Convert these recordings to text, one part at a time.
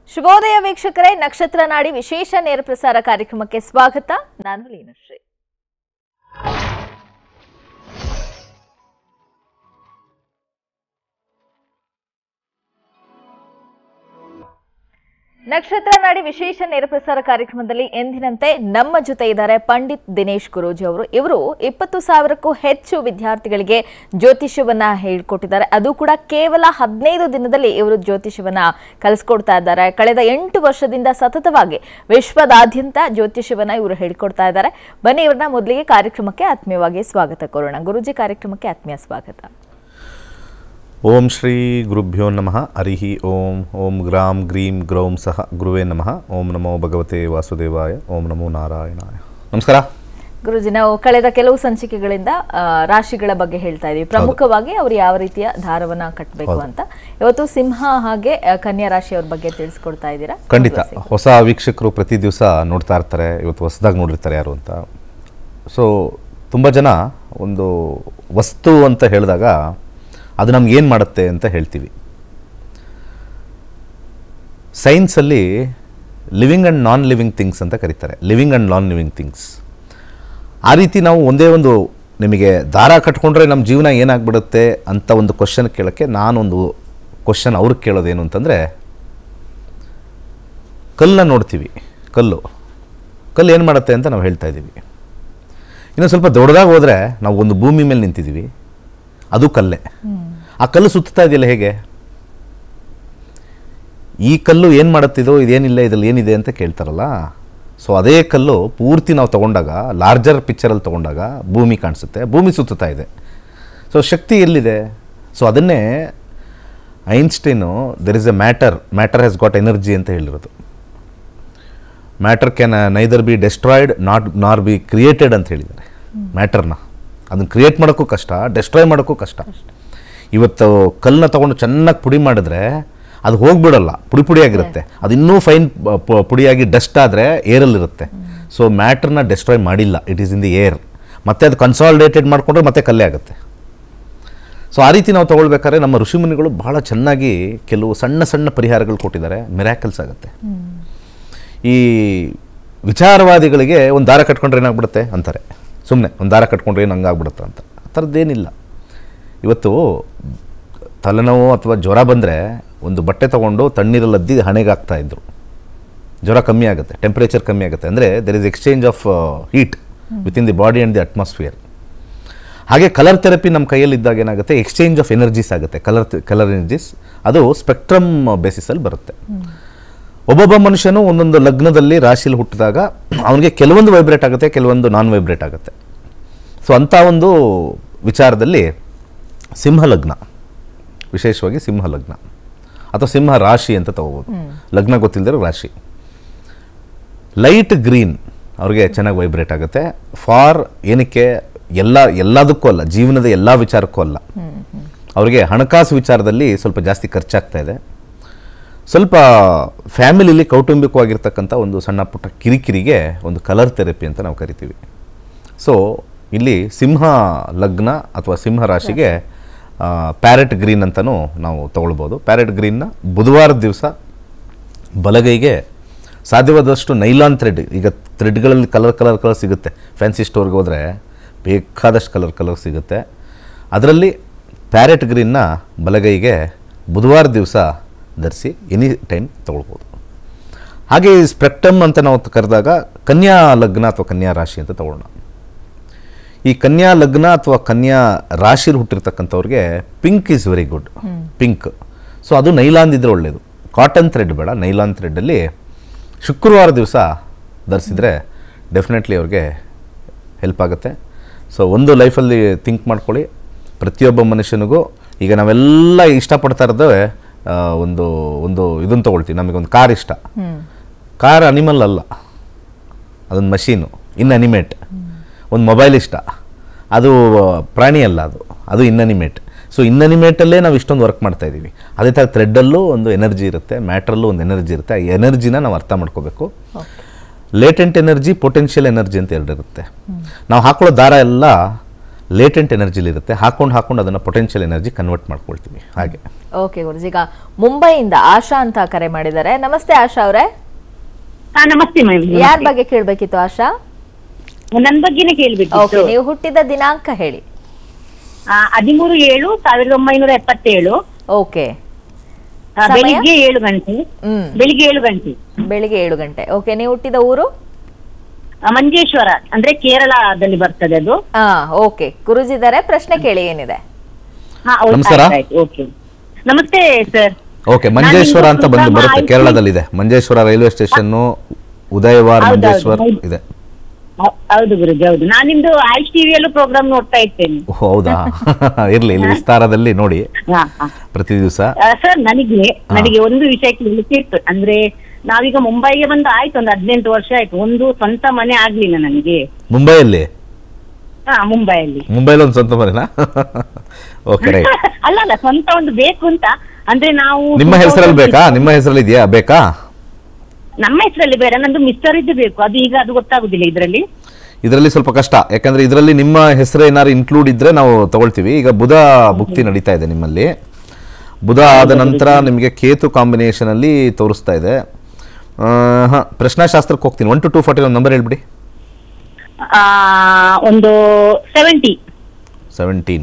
ಶುಭೋದಯ ವೀಕ್ಷಕರೇ ನಕ್ಷತ್ರ ನಾಡಿ ವಿಶೇಷ ನೇರ ಪ್ರಸಾರ ಕಾರ್ಯಕ್ರಮಕ್ಕೆ ಸ್ವಾಗತ ನಾನು ಲೀನಶ್ರೀ ನಕ್ಷತ್ರ ನಾಡಿ ವಿಶೇಷ ನೇರ ಪ್ರಸಾರ ಕಾರ್ಯಕ್ರಮದಲ್ಲಿ ಎಂದಿನಂತೆ ನಮ್ಮ ಜೊತೆ ಇದ್ದಾರೆ ಪಂಡಿತ್ ದಿನೇಶ್ ಗುರೂಜಿ ಅವರು ಇವರು ಇಪ್ಪತ್ತು ಸಾವಿರಕ್ಕೂ ಹೆಚ್ಚು ವಿದ್ಯಾರ್ಥಿಗಳಿಗೆ ಜ್ಯೋತಿಷ್ಯವನ್ನ ಹೇಳ್ಕೊಟ್ಟಿದ್ದಾರೆ ಅದು ಕೂಡ ಕೇವಲ ಹದಿನೈದು ದಿನದಲ್ಲಿ ಇವರು ಜ್ಯೋತಿಷ್ಯವನ್ನ ಕಲಿಸ್ಕೊಡ್ತಾ ಇದ್ದಾರೆ ಕಳೆದ ಎಂಟು ವರ್ಷದಿಂದ ಸತತವಾಗಿ ವಿಶ್ವದಾದ್ಯಂತ ಜ್ಯೋತಿಷ್ಯವನ್ನ ಇವರು ಹೇಳ್ಕೊಡ್ತಾ ಇದ್ದಾರೆ ಬನ್ನಿ ಇವ್ರನ್ನ ಮೊದಲಿಗೆ ಕಾರ್ಯಕ್ರಮಕ್ಕೆ ಆತ್ಮೀಯವಾಗಿ ಸ್ವಾಗತ ಕೋರೋಣ ಗುರೂಜಿ ಕಾರ್ಯಕ್ರಮಕ್ಕೆ ಆತ್ಮೀಯ ಸ್ವಾಗತ ಓಂ ಶ್ರೀ ಗುರುಭ್ಯೋ ನಮಃ ಹರಿಹಿ ಓಂ ಓಂ ಗ್ರಾಂ ಗ್ರೀಂ ಗ್ರೌಂ ಸಹ ಗುರುವೇ ನಮಃ ಓಂ ನಮೋ ಭಗವತೆ ವಾಸುದೇವಾಯ ಓಂ ನಮೋ ನಾರಾಯಣಾಯ ನಮಸ್ಕಾರ ಗುರುಜಿ ನಾವು ಕಳೆದ ಕೆಲವು ಸಂಚಿಕೆಗಳಿಂದ ಆ, ರಾಶಿಗಳ ಬಗ್ಗೆ ಹೇಳ್ತಾ ಇದೀವಿ ಪ್ರಮುಖವಾಗಿ ಅವರು ಯಾವ ರೀತಿಯ ದಾರವನ್ನ ಕಟ್ಟಬೇಕು ಅಂತ ಇವತ್ತು ಸಿಂಹ ಹಾಗೆ ಆ, ಕನ್ಯಾ ರಾಶಿಯವ್ರ ಬಗ್ಗೆ ತಿಳಿಸ್ಕೊಡ್ತಾ ಇದ್ದೀರಾ ಖಂಡಿತ ಹೊಸ ವೀಕ್ಷಕರು ಪ್ರತಿ ದಿವಸ ನೋಡ್ತಾ ಇರ್ತಾರೆ ಇವತ್ತು ಹೊಸದಾಗಿ ನೋಡಿರ್ತಾರೆ ಯಾರು ಅಂತ ಸೊ ತುಂಬ ಜನ ಒಂದು ವಸ್ತು ಅಂತ ಹೇಳಿದಾಗ ಅದು ನಮ್ಗೆ ಏನು ಮಾಡುತ್ತೆ ಅಂತ ಹೇಳ್ತೀವಿ ಸೈನ್ಸಲ್ಲಿ living and non living things ಅಂತ ಕರೀತಾರೆ living and non living things ಆ ರೀತಿ ನಾವು ಒಂದೇ ಒಂದು ನಿಮಗೆ ದಾರ ಕಟ್ಕೊಂಡ್ರೆ ನಮ್ಮ ಜೀವನ ಏನಾಗ್ಬಿಡುತ್ತೆ ಅಂತ ಒಂದು ಕ್ವಶನ್ ಕೇಳೋಕ್ಕೆ ನಾನೊಂದು ಕ್ವಶನ್ ಅವ್ರಿಗೆ ಕೇಳೋದೇನು ಅಂತಂದರೆ ಕಲ್ಲನ್ನ ನೋಡ್ತೀವಿ ಕಲ್ಲು ಕಲ್ಲು ಏನು ಮಾಡುತ್ತೆ ಅಂತ ನಾವು ಹೇಳ್ತಾ ಇದ್ದೀವಿ ಇನ್ನು ಸ್ವಲ್ಪ ದೊಡ್ಡದಾಗಿ ಹೋದರೆ ನಾವು ಒಂದು ಭೂಮಿ ಮೇಲೆ ನಿಂತಿದ್ದೀವಿ ಅದು ಕಲ್ಲೇ ಆ ಕಲ್ಲು ಸುತ್ತಾ ಇದೆಯಲ್ಲ ಹೇಗೆ ಈ ಕಲ್ಲು ಏನು ಮಾಡುತ್ತಿದೋ ಇದೇನಿಲ್ಲ ಇದ್ರಲ್ಲಿ ಏನಿದೆ ಅಂತ ಕೇಳ್ತಾರಲ್ಲ ಸೊ ಅದೇ ಕಲ್ಲು ಪೂರ್ತಿ ನಾವು ತಗೊಂಡಾಗ ಲಾರ್ಜರ್ ಪಿಕ್ಚರಲ್ಲಿ ತಗೊಂಡಾಗ ಭೂಮಿ ಕಾಣಿಸುತ್ತೆ ಭೂಮಿ ಸುತ್ತುತ್ತಾ ಇದೆ ಸೊ ಶಕ್ತಿ ಎಲ್ಲಿದೆ ಸೊ ಅದನ್ನೇ Einstein there is a matter matter has got energy ಅಂತ ಹೇಳಿರೋದು matter can neither be destroyed not nor be created ಅಂತ ಹೇಳಿದ್ದಾರೆ ಮ್ಯಾಟರ್ನ ಅದನ್ನು ಕ್ರಿಯೇಟ್ ಮಾಡೋಕ್ಕೂ ಕಷ್ಟ ಡೆಸ್ಟ್ರಾಯ್ ಮಾಡೋಕ್ಕೂ ಕಷ್ಟ ಇವತ್ತು ಕಲ್ಲನ್ನ ತೊಗೊಂಡು ಚೆನ್ನಾಗಿ ಪುಡಿ ಮಾಡಿದ್ರೆ ಅದು ಹೋಗ್ಬಿಡಲ್ಲ ಪುಡಿ ಪುಡಿಯಾಗಿರುತ್ತೆ ಅದು ಇನ್ನೂ ಫೈನ್ ಪುಡಿಯಾಗಿ ಡಸ್ಟ್ ಆದರೆ ಏರಲ್ಲಿರುತ್ತೆ ಸೊ ಮ್ಯಾಟ್ರನ್ನ ಡೆಸ್ಟ್ರಾಯ್ ಮಾಡಿಲ್ಲ it is in the air ಮತ್ತೆ ಅದು ಕನ್ಸಾಲಿಡೇಟೆಡ್ ಮಾಡಿಕೊಂಡ್ರೆ ಮತ್ತೆ ಕಲ್ಲೇ ಆಗುತ್ತೆ ಸೊ ಆ ರೀತಿ ನಾವು ತೊಗೊಳ್ಬೇಕಾದ್ರೆ ನಮ್ಮ ಋಷಿಮುನಿಗಳು ಬಹಳ ಚೆನ್ನಾಗಿ ಕೆಲವು ಸಣ್ಣ ಸಣ್ಣ ಪರಿಹಾರಗಳು ಕೊಟ್ಟಿದ್ದಾರೆ ಮಿರಾಕಲ್ಸ್ ಆಗುತ್ತೆ ಈ ವಿಚಾರವಾದಿಗಳಿಗೆ ಒಂದು ದಾರ ಕಟ್ಕೊಂಡ್ರೆ ಏನಾಗ್ಬಿಡುತ್ತೆ ಅಂತಾರೆ ಸುಮ್ಮನೆ ಒಂದು ದಾರ ಕಟ್ಕೊಂಡ್ರೆ ಏನು ಹಂಗಾಗ್ಬಿಡುತ್ತೆ ಅಂತ ಆ ಥರದ್ದೇನಿಲ್ಲ ಇವತ್ತು ತಲೆನೋವು ಅಥವಾ ಜ್ವರ ಬಂದರೆ ಒಂದು ಬಟ್ಟೆ ತೊಗೊಂಡು ತಣ್ಣೀರಲ್ಲಿ ಅದ್ದಿ ಹಣೆಗೆ ಹಾಕ್ತಾ ಇದ್ರು ಜ್ವರ ಕಮ್ಮಿ ಆಗುತ್ತೆ ಟೆಂಪ್ರೇಚರ್ ಕಮ್ಮಿ ಆಗುತ್ತೆ ಅಂದರೆ there is exchange of heat with in the body and the atmosphere ಹಾಗೆ ಕಲರ್ ಥೆರಪಿ ನಮ್ಮ ಕೈಯಲ್ಲಿದ್ದಾಗ ಏನಾಗುತ್ತೆ ಎಕ್ಸ್ಚೇಂಜ್ ಆಫ್ ಎನರ್ಜೀಸ್ ಆಗುತ್ತೆ ಕಲರ್ ಕಲರ್ ಎನರ್ಜೀಸ್ ಅದು ಸ್ಪೆಕ್ಟ್ರಮ್ ಬೇಸಿಸಲ್ಲಿ ಬರುತ್ತೆ ಒಬ್ಬೊಬ್ಬ ಮನುಷ್ಯನು ಒಂದೊಂದು ಲಗ್ನದಲ್ಲಿ ರಾಶಿಯಲ್ಲಿ ಹುಟ್ಟಿದಾಗ ಅವನಿಗೆ ಕೆಲವೊಂದು ವೈಬ್ರೇಟ್ ಆಗುತ್ತೆ ಕೆಲವೊಂದು ನಾನ್ ವೈಬ್ರೇಟ್ ಆಗುತ್ತೆ ಸೊ ಅಂಥ ಒಂದು ವಿಚಾರದಲ್ಲಿ ಸಿಂಹ ಲಗ್ನ ವಿಶೇಷವಾಗಿ ಸಿಂಹ ಲಗ್ನ ಅಥವಾ ಸಿಂಹ ರಾಶಿ ಅಂತ ತಗೋಬೋದು ಲಗ್ನ ಗೊತ್ತಿಲ್ಲದ್ರೆ ರಾಶಿ ಲೈಟ್ ಗ್ರೀನ್ ಅವ್ರಿಗೆ ಚೆನ್ನಾಗಿ ವೈಬ್ರೇಟ್ ಆಗುತ್ತೆ ಫಾರ್ ಏನಕ್ಕೆ ಎಲ್ಲ ಎಲ್ಲದಕ್ಕೂ ಅಲ್ಲ ಜೀವನದ ಎಲ್ಲ ವಿಚಾರಕ್ಕೂ ಅಲ್ಲ ಅವ್ರಿಗೆ ಹಣಕಾಸು ವಿಚಾರದಲ್ಲಿ ಸ್ವಲ್ಪ ಜಾಸ್ತಿ ಖರ್ಚಾಗ್ತಾ ಇದೆ ಸ್ವಲ್ಪ ಫ್ಯಾಮಿಲಿಲಿ ಕೌಟುಂಬಿಕವಾಗಿರ್ತಕ್ಕಂಥ ಒಂದು ಸಣ್ಣ ಪುಟ್ಟ ಕಿರಿಕಿರಿಗೆ ಒಂದು ಕಲರ್ ಥೆರಪಿ ಅಂತ ನಾವು ಕರಿತೀವಿ ಸೊ ಇಲ್ಲಿ ಸಿಂಹ ಲಗ್ನ ಅಥವಾ ಸಿಂಹ ರಾಶಿಗೆ ಪ್ಯಾರೆಟ್ ಗ್ರೀನ್ ಅಂತಲೂ ನಾವು ತೊಗೊಳ್ಬೋದು ಪ್ಯಾರೆಟ್ ಗ್ರೀನ್ನ ಬುಧವಾರದ ದಿವಸ ಬಲಗೈಗೆ ಸಾಧ್ಯವಾದಷ್ಟು ನೈಲಾನ್ ಥ್ರೆಡ್ ಈಗ ಥ್ರೆಡ್ಗಳಲ್ಲಿ ಕಲರ್ ಕಲರ್ ಕಲರ್ ಸಿಗುತ್ತೆ ಫ್ಯಾನ್ಸಿ ಸ್ಟೋರ್ಗೆ ಹೋದರೆ ಬೇಕಾದಷ್ಟು ಕಲರ್ ಕಲರ್ ಸಿಗುತ್ತೆ ಅದರಲ್ಲಿ ಪ್ಯಾರೆಟ್ ಗ್ರೀನ್ನ ಬಲಗೈಗೆ ಬುಧವಾರ ದಿವಸ ಧರಿಸಿ ಎನಿ ಟೈಮ್ ತೊಗೊಳ್ಬೋದು ಹಾಗೆ ಈ ಸ್ಪೆಕ್ಟಮ್ ಅಂತ ನಾವು ಕರೆದಾಗ ಕನ್ಯಾ ಲಗ್ನ ಅಥವಾ ಕನ್ಯಾ ರಾಶಿ ಅಂತ ತಗೊಳ್ಳೋಣ ಈ ಕನ್ಯಾ ಲಗ್ನ ಅಥವಾ ಕನ್ಯಾ ರಾಶಿಲಿ ಹುಟ್ಟಿರ್ತಕ್ಕಂಥವ್ರಿಗೆ pink is very good pink so ಅದು ನೈಲಾನ್ ಇದ್ರೆ ಒಳ್ಳೆಯದು ಕಾಟನ್ ಥ್ರೆಡ್ ಬೇಡ ನೈಲಾನ್ ಥ್ರೆಡ್ಡಲ್ಲಿ ಶುಕ್ರವಾರ ದಿವಸ ಧರಿಸಿದ್ರೆ ಡೆಫಿನೆಟ್ಲಿ ಅವ್ರಿಗೆ ಹೆಲ್ಪ್ ಆಗುತ್ತೆ ಸೊ ಒಂದು ಲೈಫಲ್ಲಿ ಥಿಂಕ್ ಮಾಡ್ಕೊಳ್ಳಿ ಪ್ರತಿಯೊಬ್ಬ ಮನುಷ್ಯನಿಗೂ ಈಗ ನಾವೆಲ್ಲ ಇಷ್ಟಪಡ್ತಾ ಇರೋದೇ ಆ, ಒಂದು ಒಂದು ಇದನ್ನು ತೊಗೊಳ್ತೀವಿ ನಮಗೊಂದು ಕಾರ್ ಇಷ್ಟ ಕಾರ್ ಅನಿಮಲ್ ಅಲ್ಲ ಅದೊಂದು ಮಷೀನು ಇನ್ ಅನಿಮೇಟ್ ಒಂದು ಮೊಬೈಲ್ ಇಷ್ಟ ಅದು ಪ್ರಾಣಿ ಅಲ್ಲ ಅದು ಅದು ಇನ್ನನಿಮೇಟ್ ಸೊ ಇನ್ನನಿಮೇಟಲ್ಲೇ ನಾವು ಇಷ್ಟೊಂದು ವರ್ಕ್ ಮಾಡ್ತಾ ಇದ್ದೀವಿ ಅದೇ ಥರ ಥ್ರೆಡ್ಡಲ್ಲೂ ಒಂದು ಎನರ್ಜಿ ಇರುತ್ತೆ ಮ್ಯಾಟ್ರಲ್ಲೂ ಒಂದು ಎನರ್ಜಿ ಇರುತ್ತೆ ಆ ಎನರ್ಜಿನ ನಾವು ಅರ್ಥ ಮಾಡ್ಕೋಬೇಕು ಲೇಟೆಂಟ್ ಎನರ್ಜಿ ಪೊಟೆನ್ಷಿಯಲ್ ಎನರ್ಜಿ ಅಂತ ಎರಡಿರುತ್ತೆ ನಾವು ಹಾಕೊಳ್ಳೋ ದಾರ ಎಲ್ಲ ಲೇಟೆಂಟ್ ಎನರ್ಜಿಲಿರುತ್ತೆ ಹಾಕೊಂಡು ಹಾಕೊಂಡು ಅದನ್ನು ಪೊಟೆನ್ಷಿಯಲ್ ಎನರ್ಜಿ ಕನ್ವರ್ಟ್ ಮಾಡ್ಕೊಳ್ತೀವಿ ಹಾಗೆ ಓಕೆ ಗುರುಜಿ ಈಗ ಮುಂಬೈಯಿಂದ ಆಶಾ ಅಂತ ಕರೆ ಮಾಡಿದ್ದಾರೆ ನಮಸ್ತೆ ಆಶಾ ಅವರೇ ಹಾ ನಮಸ್ತೆ ಮ್ಯಾಮ್ ಯಾರ ಬಗ್ಗೆ ಕೇಳ್ಬೇಕಿತ್ತು ಆಶಾ ನನ್ ಬಗ್ಗೆನೇ ಓಕೆ ಕೇಳ್ಬೇಕಿತ್ತು ನೀವು ಹುಟ್ಟಿದ ದಿನಾಂಕ ಹೇಳಿ ಆ, ಹದಿಮೂರು ಏಳು ಸಾವಿರದ ಒಂಬೈನೂರ ಎಪ್ಪತ್ತೇಳು ಓಕೆ ಆ, ಸಮಯ? ಬೆಳಿಗ್ಗೆ ಏಳು ಗಂಟೆ ಹ್ಮ್ ಬೆಳಿಗ್ಗೆ ಏಳು ಗಂಟೆ ಬೆಳಿಗ್ಗೆ ಏಳು ಗಂಟೆ ಓಕೆ ನೀವು ಹುಟ್ಟಿದ ಊರು ಆ, ಮಂಜೇಶ್ವರ ಅಂದ್ರೆ ಕೇರಳದಲ್ಲಿ ಬರ್ತದೆ ಅದು ಹಾ ಓಕೆ ಗುರುಜಿ ಇದ್ದಾರೆ ಪ್ರಶ್ನೆ ಕೇಳಿ ಏನಿದೆ ಹಾ ಹೌದು, ನಮಸ್ಕಾರ. ಆಯ್ತು, ಆಯ್ತು, ಓಕೆ ನಮಸ್ತೆ ಸರ್ ಓಕೆ ಮಂಜೇಶ್ವರ ಅಂತ ಬಂದು ನಾನು ಬರುತ್ತೆ ಆಯ್ತು. ಕೇರಳದಲ್ಲಿದೆ ಮಂಜೇಶ್ವರ ರೈಲ್ವೆ ಸ್ಟೇಷನ್ನು ಉದಯವಾರ್ ಹೌದು, ಮಂಜೇಶ್ವರ್ ಹೌದು. ಇದೆ ಹೌ- ಹೌದು ಗುರುಜಿ ಹೌದು ನಾನು ನಿಮ್ದು ಆಯುಷ್ ಟಿವಿಯಲ್ಲೂ ಪ್ರೋಗ್ರಾಮ್ ನೋಡ್ತಾ ಇರ್ತೇನೆ ಓ, ಹೌದಾ ಇರ್ಲಿ ಇಲ್ಲಿ ವಿಸ್ತಾರದಲ್ಲಿ ನೋಡಿ ಹಾ ಹಾ ಪ್ರತಿ ದಿವಸ ಸರ್ ನನಗೆ ನನಗೆ ಒಂದು ವಿಷಯ ಕೇಳಲಿಕ್ಕೆ ಇತ್ತು ಅಂದ್ರೆ ನಾವೀಗ ಮುಂಬೈಗೆ ಬಂದು ಆಯ್ತು ಒಂದು ಹದಿನೆಂಟು ವರ್ಷ ಆಯ್ತು ಒಂದು ಸ್ವಂತ ಮನೆ ಆಗ್ಲಿಲ್ಲ ನನಗೆ ಮುಂಬೈಯಲ್ಲಿ ಹಾ ಮುಂಬೈಯಲ್ಲಿ ಮುಂಬೈಲಿ ಒಂದು ಸ್ವಂತ ಮನೆನಾ ಓಕೆ ರೈಟ್ ಅಲ್ಲ ಅಲ್ಲ ಸ್ವಂತ ಒಂದು ಬೇಕು ಅಂತ ಅಂದ್ರೆ ನಾವು ನಿಮ್ಮ ಹೆಸರಲ್ಲಿ ಬೇಕಾ ನಿಮ್ಮ ಹೆಸರಲ್ಲಿ ಇದೆಯಾ ಬೇಕಾ ನಮ್ಮ ಹೆಸರಲ್ಲಿ ಬೇಡ ನಂದು ಮಿಸ್ಟರ್ ಇದ್ದು ಬೇಕು ಅದು ಈಗ ಅದು ಗೊತ್ತಾಗುದಿಲ್ಲ ಇದ್ರಲ್ಲಿ ಇದರಲ್ಲಿ ಸ್ವಲ್ಪ ಕಷ್ಟ ಯಾಕಂದ್ರೆ ಇದರಲ್ಲಿ ನಿಮ್ಮ ಹೆಸರು ಏನಾದ್ರು ಇನ್ಕ್ಲೂಡ್ ಇದ್ರೆ ನಾವು ತಗೊಳ್ತೀವಿ ಈಗ ಬುಧ ಭುಕ್ತಿ ನಡೀತಾ ಇದೆ ನಿಮ್ಮಲ್ಲಿ ಬುಧ ಆದ ನಂತರ ನಿಮಗೆ ಕೇತು ಕಾಂಬಿನೇಷನ್ ಅಲ್ಲಿ ತೋರಿಸ್ತಾ ಇದೆ ಆ, ಹಾ ಪ್ರಶ್ನಾಶಾಸ್ತ್ರಕ್ಕೆ ಹೋಗ್ತೀನಿ ಒನ್ ಟು ಟೂ ಫಾರ್ಟಿ ಒಂದು ನಂಬರ್ ಹೇಳ್ಬಿಡಿ ಆ ಒಂದು ಸೆವೆಂಟಿ ಸೆವೆಂಟೀನ್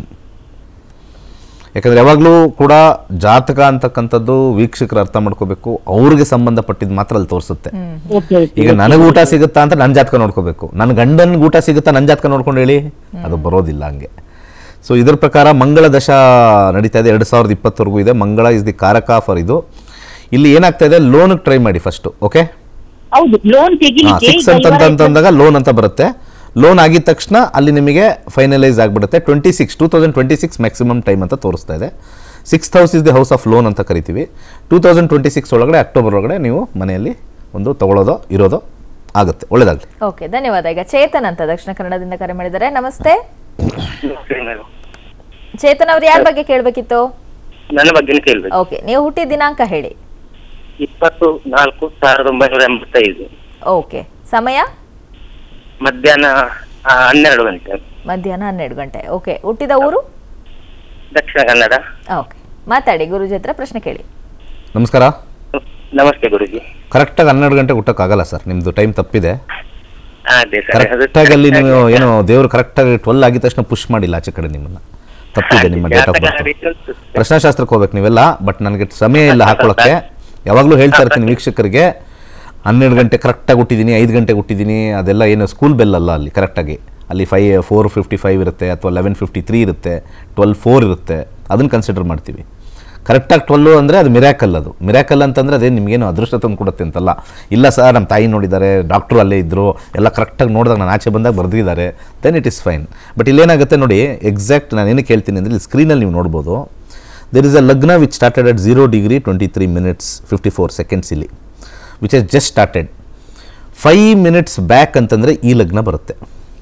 ಯಾಕಂದ್ರೆ ಯಾವಾಗಲೂ ಕೂಡ ಜಾತಕ ಅಂತಕ್ಕಂಥದ್ದು ವೀಕ್ಷಕರು ಅರ್ಥ ಮಾಡ್ಕೋಬೇಕು ಅವ್ರಿಗೆ ಸಂಬಂಧಪಟ್ಟಿದ್ದು ಮಾತ್ರ ಅಲ್ಲಿ ತೋರಿಸುತ್ತೆ ಓಕೆ ಈಗ ನನಗೆ ಊಟ ಸಿಗುತ್ತಾ ಅಂತ ನನ್ನ ಜಾತಕ ನೋಡ್ಕೋಬೇಕು ನನ್ನ ಗಂಡನಿಗೆ ಊಟ ಸಿಗುತ್ತಾ ನನ್ನ ಜಾತಕ ನೋಡ್ಕೊಂಡು ಹೇಳಿ ಅದು ಬರೋದಿಲ್ಲ ಹಂಗೆ ಸೊ ಇದ್ರ ಪ್ರಕಾರ ಮಂಗಳ ದಶ ನಡೀತಾ ಇದೆ ಎರಡು ಸಾವಿರದ ಇಪ್ಪತ್ತವರೆಗೂ ಇದೆ ಮಂಗಳ ಇಸ್ ದಿ ಕಾರಕ ಫಾರ್ ಇದು ಇಲ್ಲಿ ಏನಾಗ್ತಾ ಇದೆ ಲೋನ್ಗೆ ಟ್ರೈ ಮಾಡಿ ಫಸ್ಟು ಓಕೆ ಹೌದು ಲೋನ್ ತೆಗಿಲಿಕ್ಕೆ ಸಿಕ್ಸ್ ಈಗ ಅಂತ ಇವರ ಅಂತ ಅಂದಾಗ ಲೋನ್ ಅಂತ ಬರುತ್ತೆ ಲೋನ್ ಆಗಿದ ತಕ್ಷಣ ಅಲ್ಲಿ ನಿಮಗೆ ಫೈನಲೈಸ್ ಆಗಿಬಿಡುತ್ತೆ twenty six two thousand twenty six maximum time ಅಂತ ತೋರಿಸ್ತಾ ಇದೆ six house is the house of loan ಅಂತ ಕರಿತೀವಿ ಟೂ ತೌಸಂಡ್ ಟ್ವೆಂಟಿ ಸಿಕ್ಸ್ ಒಳಗಡೆ ಅಕ್ಟೋಬರ್ ಒಳಗಡೆ ನೀವು ಮನೆಯಲ್ಲಿ ಒಂದು ತಗೊಳ್ಳೋದೋ ಇರೋದೋ ಆಗುತ್ತೆ ಒಳ್ಳೇದಾಗಲಿ ಓಕೆ ಧನ್ಯವಾದ ಈಗ ಚೇತನ್ ಅಂತ ದಕ್ಷಿಣ ಕನ್ನಡದಿಂದ ಕರೆ ಮಾಡಿದ್ದಾರೆ ನಮಸ್ತೆ ನಮಸ್ತೆ ಮೇಡಮ್ ಚೇತನ್ ಅವ್ರು ಯಾರ ಬಗ್ಗೆ ಕೇಳ್ಬೇಕಿತ್ತು ನನ್ನ ಬಗ್ಗೆನೇ ಕೇಳ್ಬೇಕು ಓಕೆ ನೀವು ಹುಟ್ಟಿದ ದಿನಾಂಕ ಹೇಳಿ ಇಪ್ಪತ್ತು ನಾಲ್ಕು ಸಾವಿರದ ಒಂಬೈನೂರ ಎಂಬತ್ತೈದು ಓಕೆ ಸಮಯ ಮಧ್ಯಾಹ್ನ ಆ, ಹನ್ನೆರಡು ಗಂಟೆ ಮಧ್ಯಾಹ್ನ ಹನ್ನೆರಡು ಗಂಟೆ ಓಕೆ ಹುಟ್ಟಿದ ಊರು ದಕ್ಷಿಣ ಕನ್ನಡ ಓಕೆ ಮಾತಾಡಿ ಗುರುಜಿ ಹತ್ರ ಪ್ರಶ್ನೆ ಕೇಳಿ ನಮಸ್ಕಾರ ನಮಸ್ತೆ ಗುರುಜಿ ಕರೆಕ್ಟಾಗಿ ಹನ್ನೆರಡು ಗಂಟೆ ಊಟಕ್ಕಾಗಲ್ಲ ಸರ್ ನಿಮ್ಮದು ಟೈಮ್ ತಪ್ಪಿದೆ ಅದೇ ಸರ್ ಅದು ಕರೆಕ್ಟಾಗಿ ಅಲ್ಲಿ ನೀವು ಏನೋ ದೇವರು ಕರೆಕ್ಟಾಗಿ ಟ್ವೆಲ್ ಆಗಿದ ತಕ್ಷಣ ಪುಷ್ ಮಾಡಿಲ್ಲ ಆಚೆ ಕಡೆ ನಿಮ್ಮನ್ನು ತಪ್ಪಿದೆ ನಿಮ್ಮ ಡೇಟ್ ಆಫ್ ಜಾತಕ ಬರ್ತ್ ರೀತಿ ಉಂಟು. ಪ್ರಶ್ನಾಶಾಸ್ತ್ರಕ್ಕೆ ಹೋಗ್ಬೇಕು ನೀವೆಲ್ಲ ಬಟ್ ನನಗೆ ಸಮಯ ಇಲ್ಲ ಹಾಕೊಳ್ಳೋಕ್ಕೆ ಯಾವಾಗಲೂ ಹೇಳ್ತಾ ಇರ್ತೀನಿ ವೀಕ್ಷಕರಿಗೆ ಹನ್ನೆರಡು ಗಂಟೆ ಕರೆಕ್ಟಾಗಿ ಹುಟ್ಟಿದ್ದೀನಿ ಐದು ಗಂಟೆಗೆ ಹುಟ್ಟಿದ್ದೀನಿ ಅದೆಲ್ಲ ಏನು ಸ್ಕೂಲ್ ಬೆಲ್ ಅಲ್ಲ ಅಲ್ಲಿ ಕರೆಕ್ಟಾಗಿ ಅಲ್ಲಿ ಫೈ ಫೋರ್ ಫಿಫ್ಟಿ ಫೈವ್ ಇರುತ್ತೆ ಅಥವಾ ಲೆವೆನ್ ಫಿಫ್ಟಿ ತ್ರೀ ಇರುತ್ತೆ ಟ್ವೆಲ್ ಫೋರ್ ಇರುತ್ತೆ ಅದನ್ನು ಕನ್ಸಿಡರ್ ಮಾಡ್ತೀವಿ ಕರೆಕ್ಟಾಗಿ ಟ್ವೆಲ್ಲು ಅಂದರೆ ಅದು ಮಿರಾಕಲ್ ಅದು ಮಿರಾಕಲ್ ಅಂತಂದರೆ ಅದೇ ನಿಮಗೇನು ಅದೃಷ್ಟ ತಂದು ಕೊಡುತ್ತೆ ಅಂತಲ್ಲ ಇಲ್ಲ ಸರ್ ನಮ್ಮ ತಾಯಿ ನೋಡಿದ್ದಾರೆ ಡಾಕ್ಟ್ರು ಅಲ್ಲೇ ಇದ್ದರು ಎಲ್ಲ ಕರೆಕ್ಟಾಗಿ ನೋಡಿದಾಗ ನಾನು ಆಚೆ ಬಂದಾಗ ಬರೆದಿದ್ದಾರೆ then it is fine but ಇಲ್ಲೇನಾಗುತ್ತೆ ನೋಡಿ ಎಕ್ಸಾಕ್ಟ್ ನಾನು ಏನಕ್ಕೆ ಹೇಳ್ತೀನಿ ಅಂದರೆ ಇಲ್ಲಿ ಸ್ಕ್ರೀನಲ್ಲಿ ನೀವು ನೋಡ್ಬೋದು ದೇರ್ ಇಸ್ ಅ ಲಗ್ನ which started at zero degree twenty three minutes fifty four seconds ಇಲ್ಲಿ which is just started five minutes back ಅಂತಂದರೆ ಈ ಲಗ್ನ ಬರುತ್ತೆ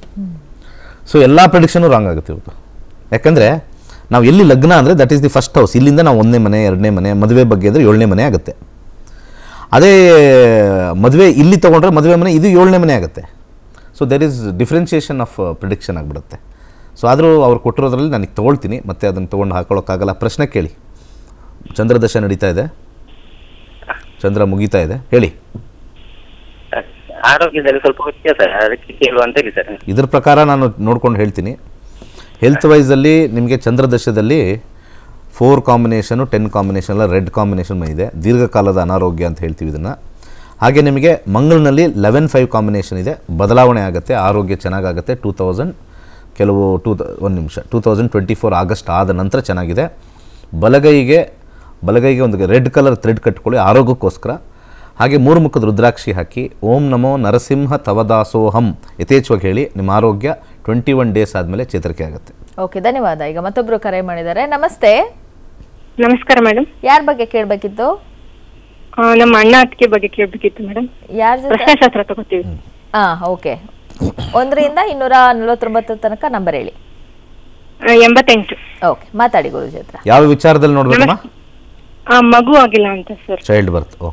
ಸೊ ಎಲ್ಲ ಪ್ರಿಡಿಕ್ಷನು ರಾಂಗ್ ಆಗುತ್ತೆ ಇವತ್ತು ಯಾಕಂದರೆ ನಾವು ಎಲ್ಲಿ ಲಗ್ನ ಅಂದರೆ that is the first house ಇಲ್ಲಿಂದ ನಾವು ಒಂದನೇ ಮನೆ ಎರಡನೇ ಮನೆ ಮದುವೆ ಬಗ್ಗೆ ಅಂದರೆ ಏಳನೇ ಮನೆ ಆಗುತ್ತೆ ಅದೇ ಮದುವೆ ಇಲ್ಲಿ ತೊಗೊಂಡ್ರೆ ಮದುವೆ ಮನೆ ಇದು ಏಳನೇ ಮನೆ ಆಗುತ್ತೆ so there is differentiation of prediction ಆಗಿಬಿಡುತ್ತೆ ಸೊ ಆದರೂ ಅವ್ರು ಕೊಟ್ಟಿರೋದ್ರಲ್ಲಿ ನನಗೆ ತೊಗೊಳ್ತೀನಿ ಮತ್ತೆ ಅದನ್ನು ತೊಗೊಂಡು ಹಾಕೊಳ್ಳೋಕ್ಕಾಗಲ್ಲ ಪ್ರಶ್ನೆ ಕೇಳಿ ಚಂದ್ರದಶ ನಡೀತಾ ಇದೆ ಚಂದ್ರ ಮುಗೀತಾ ಇದೆ ಹೇಳಿ ಆರೋಗ್ಯದಲ್ಲಿ ಸ್ವಲ್ಪ ವ್ಯತ್ಯಾಸ ಅದಕ್ಕೆ ಕೇಳುವ ಅಂತ ಹೇಳಿ ಸರ್ ಇದ್ರ ಪ್ರಕಾರ ನಾನು ನೋಡ್ಕೊಂಡು ಹೇಳ್ತೀನಿ ಹೆಲ್ತ್ ವೈಸಲ್ಲಿ ನಿಮಗೆ ಚಂದ್ರದಶದಲ್ಲಿ ಫೋರ್ ಕಾಂಬಿನೇಷನು ಟೆನ್ ಕಾಂಬಿನೇಷನ್ ಎಲ್ಲ ರೆಡ್ ಕಾಂಬಿನೇಷನ್ ಇದೆ ದೀರ್ಘಕಾಲದ ಅನಾರೋಗ್ಯ ಅಂತ ಹೇಳ್ತೀವಿ ಇದನ್ನು ಹಾಗೆ ನಿಮಗೆ ಮಂಗಳನಲ್ಲಿ ಲೆವೆನ್ ಫೈವ್ ಕಾಂಬಿನೇಷನ್ ಇದೆ ಬದಲಾವಣೆ ಆಗುತ್ತೆ ಆರೋಗ್ಯ ಚೆನ್ನಾಗಾಗುತ್ತೆ ಟೂ ತೌಸಂಡ್ ಕೆಲವು ಟೂ ಒಂದು ನಿಮಿಷ two thousand twenty four August ಆದ ನಂತರ ಚೆನ್ನಾಗಿದೆ ಬಲಗೈಗೆ ಬಲಗೈಗೆ ಒಂದು ರೆಡ್ ಕಲರ್ ಥ್ರೆಡ್ ಕಟ್ಕೊಳ್ಳಿ ಆರೋಗ್ಯಕ್ಕೋಸ್ಕರ ಹಾಗೆ ಮೂರು ಮುಖದ ರುದ್ರಾಕ್ಷಿ ಹಾಕಿ ಓಂ ನಮೋ ನರಸಿಂಹ ತವದಾಸೋಹಂ ಯಥೇಚ್ಛವಾಗಿ ಹೇಳಿ ನಿಮ್ಮ ಆರೋಗ್ಯ ಟ್ವೆಂಟಿ ಒನ್ ಡೇಸ್ ಆದಮೇಲೆ ಚೇತರಿಕೆ ಆಗುತ್ತೆ ಓಕೆ ಧನ್ಯವಾದ ಈಗ ಮತ್ತೊಬ್ರು ಕರೆ ಮಾಡಿದ್ದಾರೆ ನಮಸ್ತೆ ನಮಸ್ಕಾರ ಮೇಡಮ್ ಯಾರ ಬಗ್ಗೆ ಕೇಳಬೇಕಿತ್ತು ನಮ್ಮ ಅಣ್ಣ ಅತ್ತಿಗೆ ಬಗ್ಗೆ ಕೇಳಬೇಕಿತ್ತು ಮೇಡಮ್ ಯಾರ ಜೊತೆ ಪ್ರಶ್ನಾಶಾಸ್ತ್ರ ತಗೋತೀವಿ ಹಾ ಓಕೆ ಒಂದರಿಂದ ಇನ್ನೂರ ನಲವತ್ತೊಂಬತ್ತು ತನಕ ನಂಬರ್ ಹೇಳಿ ಆ, ಎಂಬತ್ತೆಂಟು ಓಕೆ ಮಾತಾಡಿ ಗುರುಜಿ ಹತ್ರ ಯಾವ ವಿಚಾರದಲ್ಲಿ ನೋಡ್ಬೇಕಮ್ಮ ಆ, ಮಗು ಆಗಿಲ್ಲ ಅಂತ ಸರ್ ಚೈಲ್ಡ್ ಬರ್ತ್ ಓಕೆ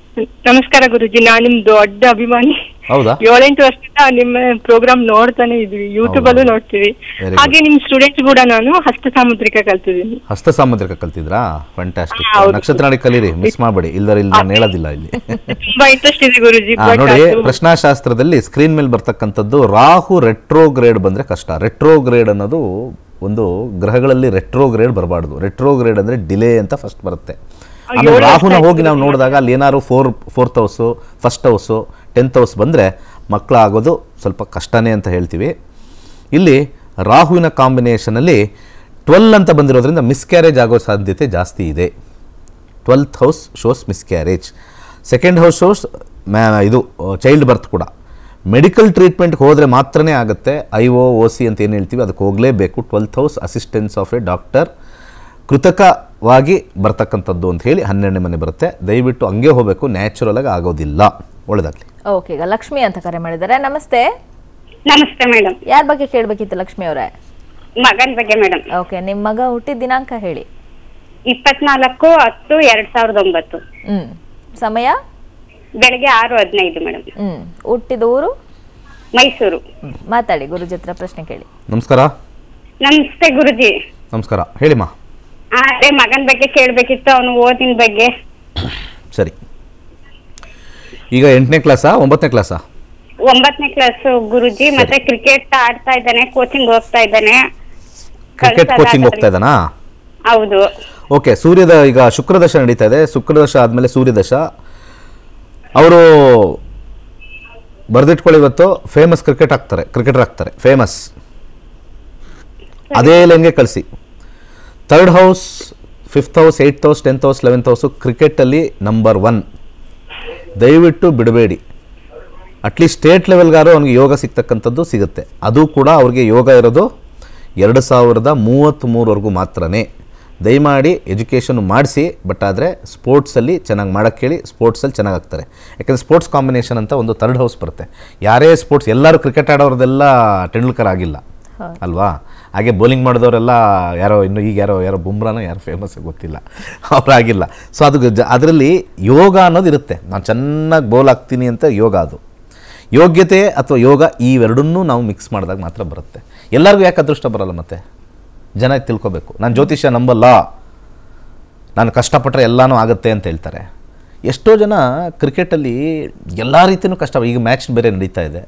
ನಮಸ್ಕಾರ ಗುರುಜಿ ನಾನ್ ನಿಮ್ ದೊಡ್ಡ ಅಭಿಮಾನಿ ಹೌದಾ ಏಳೆಂಟು ವರ್ಷದಿಂದ ನಿಮ್ಮ ಪ್ರೋಗ್ರಾಮ್ ನೋಡ್ತಾನೆ ಇದೀವಿ ಯೂಟ್ಯೂಬ್ ಅಲ್ಲೂ ನೋಡ್ತೀವಿ Very ಹಾಗೆ ನಿಮ್ ಸ್ಟೂಡೆಂಟ್ಸ್ ಕೂಡ ನಾನು ಹಸ್ತ ಸಾಮುದ್ರಿಕ ಕಲ್ತಿದ್ದೀನಿ ಹಸ್ತ ಸಾಮುದ್ರಿಕ ಕಲ್ತಿದ್ರಾ ಫ್ಯಾಂಟಾಸ್ಟಿಕ್ ಹಾ, ಹೌದು. ನಕ್ಷತ್ರ ನಾಡಿ ಕಲೀರಿ ಮಿಸ್ ಮಾಡಬೇಡಿ ಇಲ್ದರ ಇಲ್ಲಿ ನಾನು ಹೇಳೋದಿಲ್ಲ ಇಲ್ಲಿ ತುಂಬಾ ಇಂಟ್ರೆಸ್ಟ್ ಇದೆ ಗುರುಜಿ ಆ, but ನೋಡಿ ಅದು- ಪ್ರಶ್ನಾಶಾಸ್ತ್ರದಲ್ಲಿ ಸ್ಕ್ರೀನ್ ಮೇಲೆ ಬರ್ತಕ್ಕಂಥದ್ದು ರಾಹು ರೆಟ್ರೋಗ್ರೇಡ್ ಬಂದ್ರೆ ಕಷ್ಟ ರೆಟ್ರೋಗ್ರೇಡ್ ಅನ್ನೋದು ಒಂದು ಗ್ರಹಗಳಲ್ಲಿ ರೆಟ್ರೋಗ್ರೇಡ್ ಬರಬಾರ್ದು ರೆಟ್ರೋಗ್ರೇಡ್ ಅಂದ್ರೆ ಡಿಲೇ ಅಂತ ಫಸ್ಟ್ ಬರುತ್ತೆ ಆಮೇಲೆ ಏಳು ರಾಹುನ ವರ್ಷ ಹೋಗಿ ನಾವು ನೋಡಿದಾಗ ಅಲ್ಲಿ ಏನಾದ್ರು four fourth house first house tenth house ಬಂದರೆ ಮಕ್ಕಳಾಗೋದು ಸ್ವಲ್ಪ ಕಷ್ಟನೇ ಅಂತ ಹೇಳ್ತೀವಿ ಇಲ್ಲಿ ರಾಹುವಿನ ಕಾಂಬಿನೇಷನಲ್ಲಿ ಟ್ವೆಲ್ ಅಂತ ಬಂದಿರೋದ್ರಿಂದ ಮಿಸ್ಕ್ಯಾರೇಜ್ ಆಗೋ ಸಾಧ್ಯತೆ ಜಾಸ್ತಿ ಇದೆ twelfth house shows miscarriage second house shows ಮ್ಯಾ ಇದು ಚೈಲ್ಡ್ ಬರ್ತ್ ಕೂಡ ಮೆಡಿಕಲ್ ಟ್ರೀಟ್ಮೆಂಟ್ಗೆ ಹೋದರೆ ಮಾತ್ರನೇ ಆಗುತ್ತೆ ಐ ಒ ಒ ಸಿ ಅಂತ ಏನು ಹೇಳ್ತೀವಿ ಅದಕ್ಕೆ ಹೋಗಲೇಬೇಕು twelfth house assistance of a doctor ಕೃತಕವಾಗಿ ಬರ್ತಕ್ಕಂಥದ್ದು ಅಂತ ಹೇಳಿ ಹನ್ನೆರಡನೇ ಮನೆ ಬರುತ್ತೆ ದಯವಿಟ್ಟು ಹಂಗೆ ಹೋಗಬೇಕು ನ್ಯಾಚುರಲ್ ಆಗಿ ಆಗೋದಿಲ್ಲ ಒಳ್ಳೆದಾಗಲಿ ಓಕೆ ಈಗ ಲಕ್ಷ್ಮಿ ಅಂತ ಕರೆ ಮಾಡಿದ್ದಾರೆ ನಮಸ್ತೆ ನಮಸ್ತೆ ಮೇಡಮ್ ಯಾರ ಬಗ್ಗೆ ಕೇಳಬೇಕಿತ್ತು ಲಕ್ಷ್ಮಿ ಅವರೇ ಮಗನ್ ಬಗ್ಗೆ ಮೇಡಮ್ ಓಕೆ ನಿಮ್ಮ ಮಗ ಹುಟ್ಟಿದ ದಿನಾಂಕ ಹೇಳಿ ಇಪ್ಪತ್ನಾಲ್ಕು ಹತ್ತು ಎರಡ್ ಸಾವಿರದ ಒಂಬತ್ತು ಹ್ಮ್ ಸಮಯ ಬೆಳಗ್ಗೆ ಆರು ಹದಿನೈದು ಮೇಡಮ್ ಹ್ಮ್ ಹುಟ್ಟಿದ ಊರು ಮೈಸೂರು ಹ್ಮ್. ಮಾತಾಡಿ ಗುರುಜಿ ಹತ್ರ ಪ್ರಶ್ನೆ ಕೇಳಿ ನಮಸ್ಕಾರ ನಮಸ್ತೆ ಗುರುಜಿ ನಮಸ್ಕಾರ ಹೇಳಿಮ್ಮ ಆ, ಅದೇ ಮಗನ್ ಬಗ್ಗೆ ಕೇಳ್ಬೇಕಿತ್ತು ಅವನು ಓದಿನ ಬಗ್ಗೆ ಸರಿ ಈಗ ಎಂಟನೇ ಕ್ಲಾಸಾ ಒಂಬತ್ತನೇ ಕ್ಲಾಸಾ ಒಂಬತ್ತನೇ ಕ್ಲಾಸ್ ಗುರುಜಿ ಮತ್ತೆ ಕ್ರಿಕೆಟ್ ಆಡ್ತಾ ಇದ್ದಾನೆ ಕೋಚಿಂಗ್ ಹೋಗ್ತಾ ಇದ್ದಾನೆ ಕ್ರಿಕೆಟ್ ಕಳ್ಸಲ್ಲ ಕೋಚಿಂಗ್ ಹೋಗ್ತಾ ಇದ್ದಾನಾ ಹೌದು ಓಕೆ ಸೂರ್ಯದ ಈಗ ಶುಕ್ರದಶ ನಡೀತಾ ಇದೆ ಶುಕ್ರದಶ ಆದಮೇಲೆ ಸೂರ್ಯದಶ ಅವರು ಬರೆದಿಟ್ಕೊಳ್ಳಿ ಇವತ್ತು ಫೇಮಸ್ ಕ್ರಿಕೆಟ್ ಆಗ್ತಾರೆ ಕ್ರಿಕೆಟರ್ ಆಗ್ತಾರೆ ಫೇಮಸ್ ಅದೇ ಲೈನ್ಗೆ ಕಳಿಸಿ third house fifth house eighth house tenth house eleventh house ಕ್ರಿಕೆಟಲ್ಲಿ ನಂಬರ್ ಒನ್ ದಯವಿಟ್ಟು ಬಿಡಬೇಡಿ ಅಟ್ಲೀಸ್ಟ್ ಸ್ಟೇಟ್ ಲೆವೆಲ್ಗಾರು ಅವ್ನಿಗೆ ಯೋಗ ಸಿಗ್ತಕ್ಕಂಥದ್ದು ಸಿಗುತ್ತೆ ಅದು ಕೂಡ ಅವ್ರಿಗೆ ಯೋಗ ಇರೋದು ಎರಡು ಸಾವಿರದ ಮೂವತ್ತ್ಮೂರವರೆಗೂ ಮಾತ್ರನೇ ದಯಮಾಡಿ ಎಜುಕೇಷನ್ ಮಾಡಿಸಿ ಬಟ್ ಆದರೆ ಸ್ಪೋರ್ಟ್ಸಲ್ಲಿ ಚೆನ್ನಾಗಿ ಮಾಡೋಕ್ಕೆ ಹೇಳಿ ಸ್ಪೋರ್ಟ್ಸಲ್ಲಿ ಚೆನ್ನಾಗಿ ಆಗ್ತಾರೆ ಯಾಕಂದರೆ ಸ್ಪೋರ್ಟ್ಸ್ ಕಾಂಬಿನೇಷನ್ ಅಂತ ಒಂದು ಥರ್ಡ್ ಹೌಸ್ ಬರುತ್ತೆ ಯಾರೇ ಸ್ಪೋರ್ಟ್ಸ್ ಎಲ್ಲರೂ ಕ್ರಿಕೆಟ್ ಆಡೋರ್ದೆಲ್ಲ ಟೆಂಡೂಲ್ಕರ್ ಆಗಿಲ್ಲ ಅಲ್ವಾ ಹಾಗೆ ಬೌಲಿಂಗ್ ಮಾಡಿದವರೆಲ್ಲ ಯಾರೋ ಇನ್ನು ಈಗ ಯಾರೋ ಯಾರೋ ಬುಮ್ರಾನೋ ಯಾರೋ ಫೇಮಸ್ ಗೊತ್ತಿಲ್ಲ ಅವರಾಗಿಲ್ಲ ಸೊ ಅದು ಅದರಲ್ಲಿ ಯೋಗ ಅನ್ನೋದು ಇರುತ್ತೆ ನಾನು ಚೆನ್ನಾಗಿ ಬೌಲ್ ಆಗ್ತೀನಿ ಅಂತ ಯೋಗ ಅದು ಯೋಗ್ಯತೆ ಅಥವಾ ಯೋಗ ಇವೆರಡನ್ನೂ ನಾವು ಮಿಕ್ಸ್ ಮಾಡಿದಾಗ ಮಾತ್ರ ಬರುತ್ತೆ ಎಲ್ಲರಿಗೂ ಯಾಕೆ ಅದೃಷ್ಟ ಬರಲ್ಲ ಮತ್ತೆ ಜನ ಇದ್ ತಿಳ್ಕೊಬೇಕು ನಾನು ಜ್ಯೋತಿಷ್ಯ ನಂಬಲ್ಲ ನಾನು ಕಷ್ಟಪಟ್ಟರೆ ಎಲ್ಲನೂ ಆಗುತ್ತೆ ಅಂತ ಹೇಳ್ತಾರೆ ಎಷ್ಟೋ ಜನ ಕ್ರಿಕೆಟಲ್ಲಿ ಎಲ್ಲ ರೀತಿಯೂ ಕಷ್ಟ ಈಗ ಮ್ಯಾಚ್ ಬೇರೆ ನಡೀತಾ ಇದೆ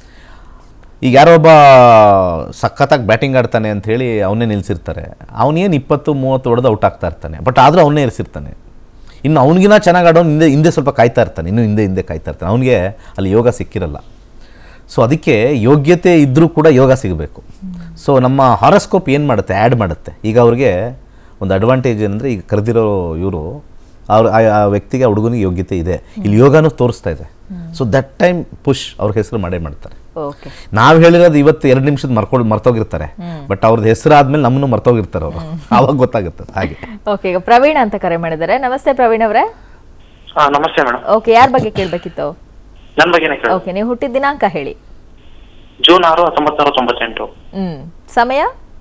ಈಗ ಯಾರೋ ಒಬ್ಬ ಸಖತ್ತಾಗಿ ಬ್ಯಾಟಿಂಗ್ ಆಡ್ತಾನೆ ಅಂತ ಹೇಳಿ ಅವನ್ನೇ ನಿಲ್ಲಿಸಿರ್ತಾರೆ ಅವನೇನು ಇಪ್ಪತ್ತು ಮೂವತ್ತು ಹೊಡೆದು ಔಟ್ ಆಗ್ತಾ ಇರ್ತಾನೆ ಬಟ್ ಆದರೂ ಅವನ್ನೇ ಇರಿಸಿರ್ತಾನೆ ಇನ್ನು ಅವನಿಗಿನ ಚೆನ್ನಾಗಿ ಆಡೋನು ಹಿಂದೆ ಹಿಂದೆ ಸ್ವಲ್ಪ ಕಾಯ್ತಾ ಇರ್ತಾನೆ ಇನ್ನೂ ಹಿಂದೆ ಹಿಂದೆ ಕಾಯ್ತಾ ಇರ್ತಾನೆ ಅವನಿಗೆ ಅಲ್ಲಿ ಯೋಗ ಸಿಕ್ಕಿರಲ್ಲ ಸೊ ಅದಕ್ಕೆ ಯೋಗ್ಯತೆ ಇದ್ದರೂ ಕೂಡ ಯೋಗ ಸಿಗಬೇಕು ಸೊ ನಮ್ಮ ಹಾರೋಸ್ಕೋಪ್ ಏನು ಮಾಡುತ್ತೆ ಆ್ಯಡ್ ಮಾಡುತ್ತೆ ಈಗ ಅವ್ರಿಗೆ ಒಂದು ಅಡ್ವಾಂಟೇಜ್ ಏನಂದರೆ ಈಗ ಕರೆದಿರೋ ಇವರು ಅವ್ರ ಆ ಆ ವ್ಯಕ್ತಿಗೆ ಆ ಹುಡುಗನಿಗೆ ಯೋಗ್ಯತೆ ಇದೆ ಇಲ್ಲಿ ಯೋಗನೂ ತೋರಿಸ್ತಾ ಇದೆ ಸೊ ದಟ್ ಟೈಮ್ ಪುಷ್ ಅವ್ರ ಹೆಸರು ಮಾಡೇ ಮಾಡ್ತಾರೆ ಓಕೆ ನಾವು ಹೇಳಿರೋದು ಇವತ್ತು ಎರಡು ನಿಮಿಷದ ಮರ್ಕೊಂಡು ಮರ್ತೋಗಿರ್ತಾರೆ ಬಟ್ ಅವ್ರದ್ದು ಹೆಸರಾದ್ಮೇಲೆ ನಮ್ಮನ್ನು ಮರ್ತೋಗಿರ್ತಾರೆ ಅವರು ಆವಾಗ ಗೊತ್ತಾಗುತ್ತೆ ಹಾಗೆ ಓಕೆ ಈಗ ಪ್ರವೀಣ ಅಂತ ಕರೆ ಮಾಡಿದ್ದಾರೆ ನಮಸ್ತೆ ಪ್ರವೀಣ್ ಅವರೇ ಹಾ ನಮಸ್ತೆ ಮೇಡಮ್ ಓಕೆ ಯಾರ ಬಗ್ಗೆ ಕೇಳಬೇಕಿತ್ತು ನನ್ನ ಬಗ್ಗೆನೇ ಕೇಳಿ ಓಕೆ ನೀವು ಹುಟ್ಟಿದ ದಿನಾಂಕ ಹೇಳಿ ಜೂನ್ ಆರು ಹತ್ತೊಂಬತ್ತು ನೂರ ತೊಂಬತ್ತೆಂಟು ಹ್ಮ್ ಸಮಯ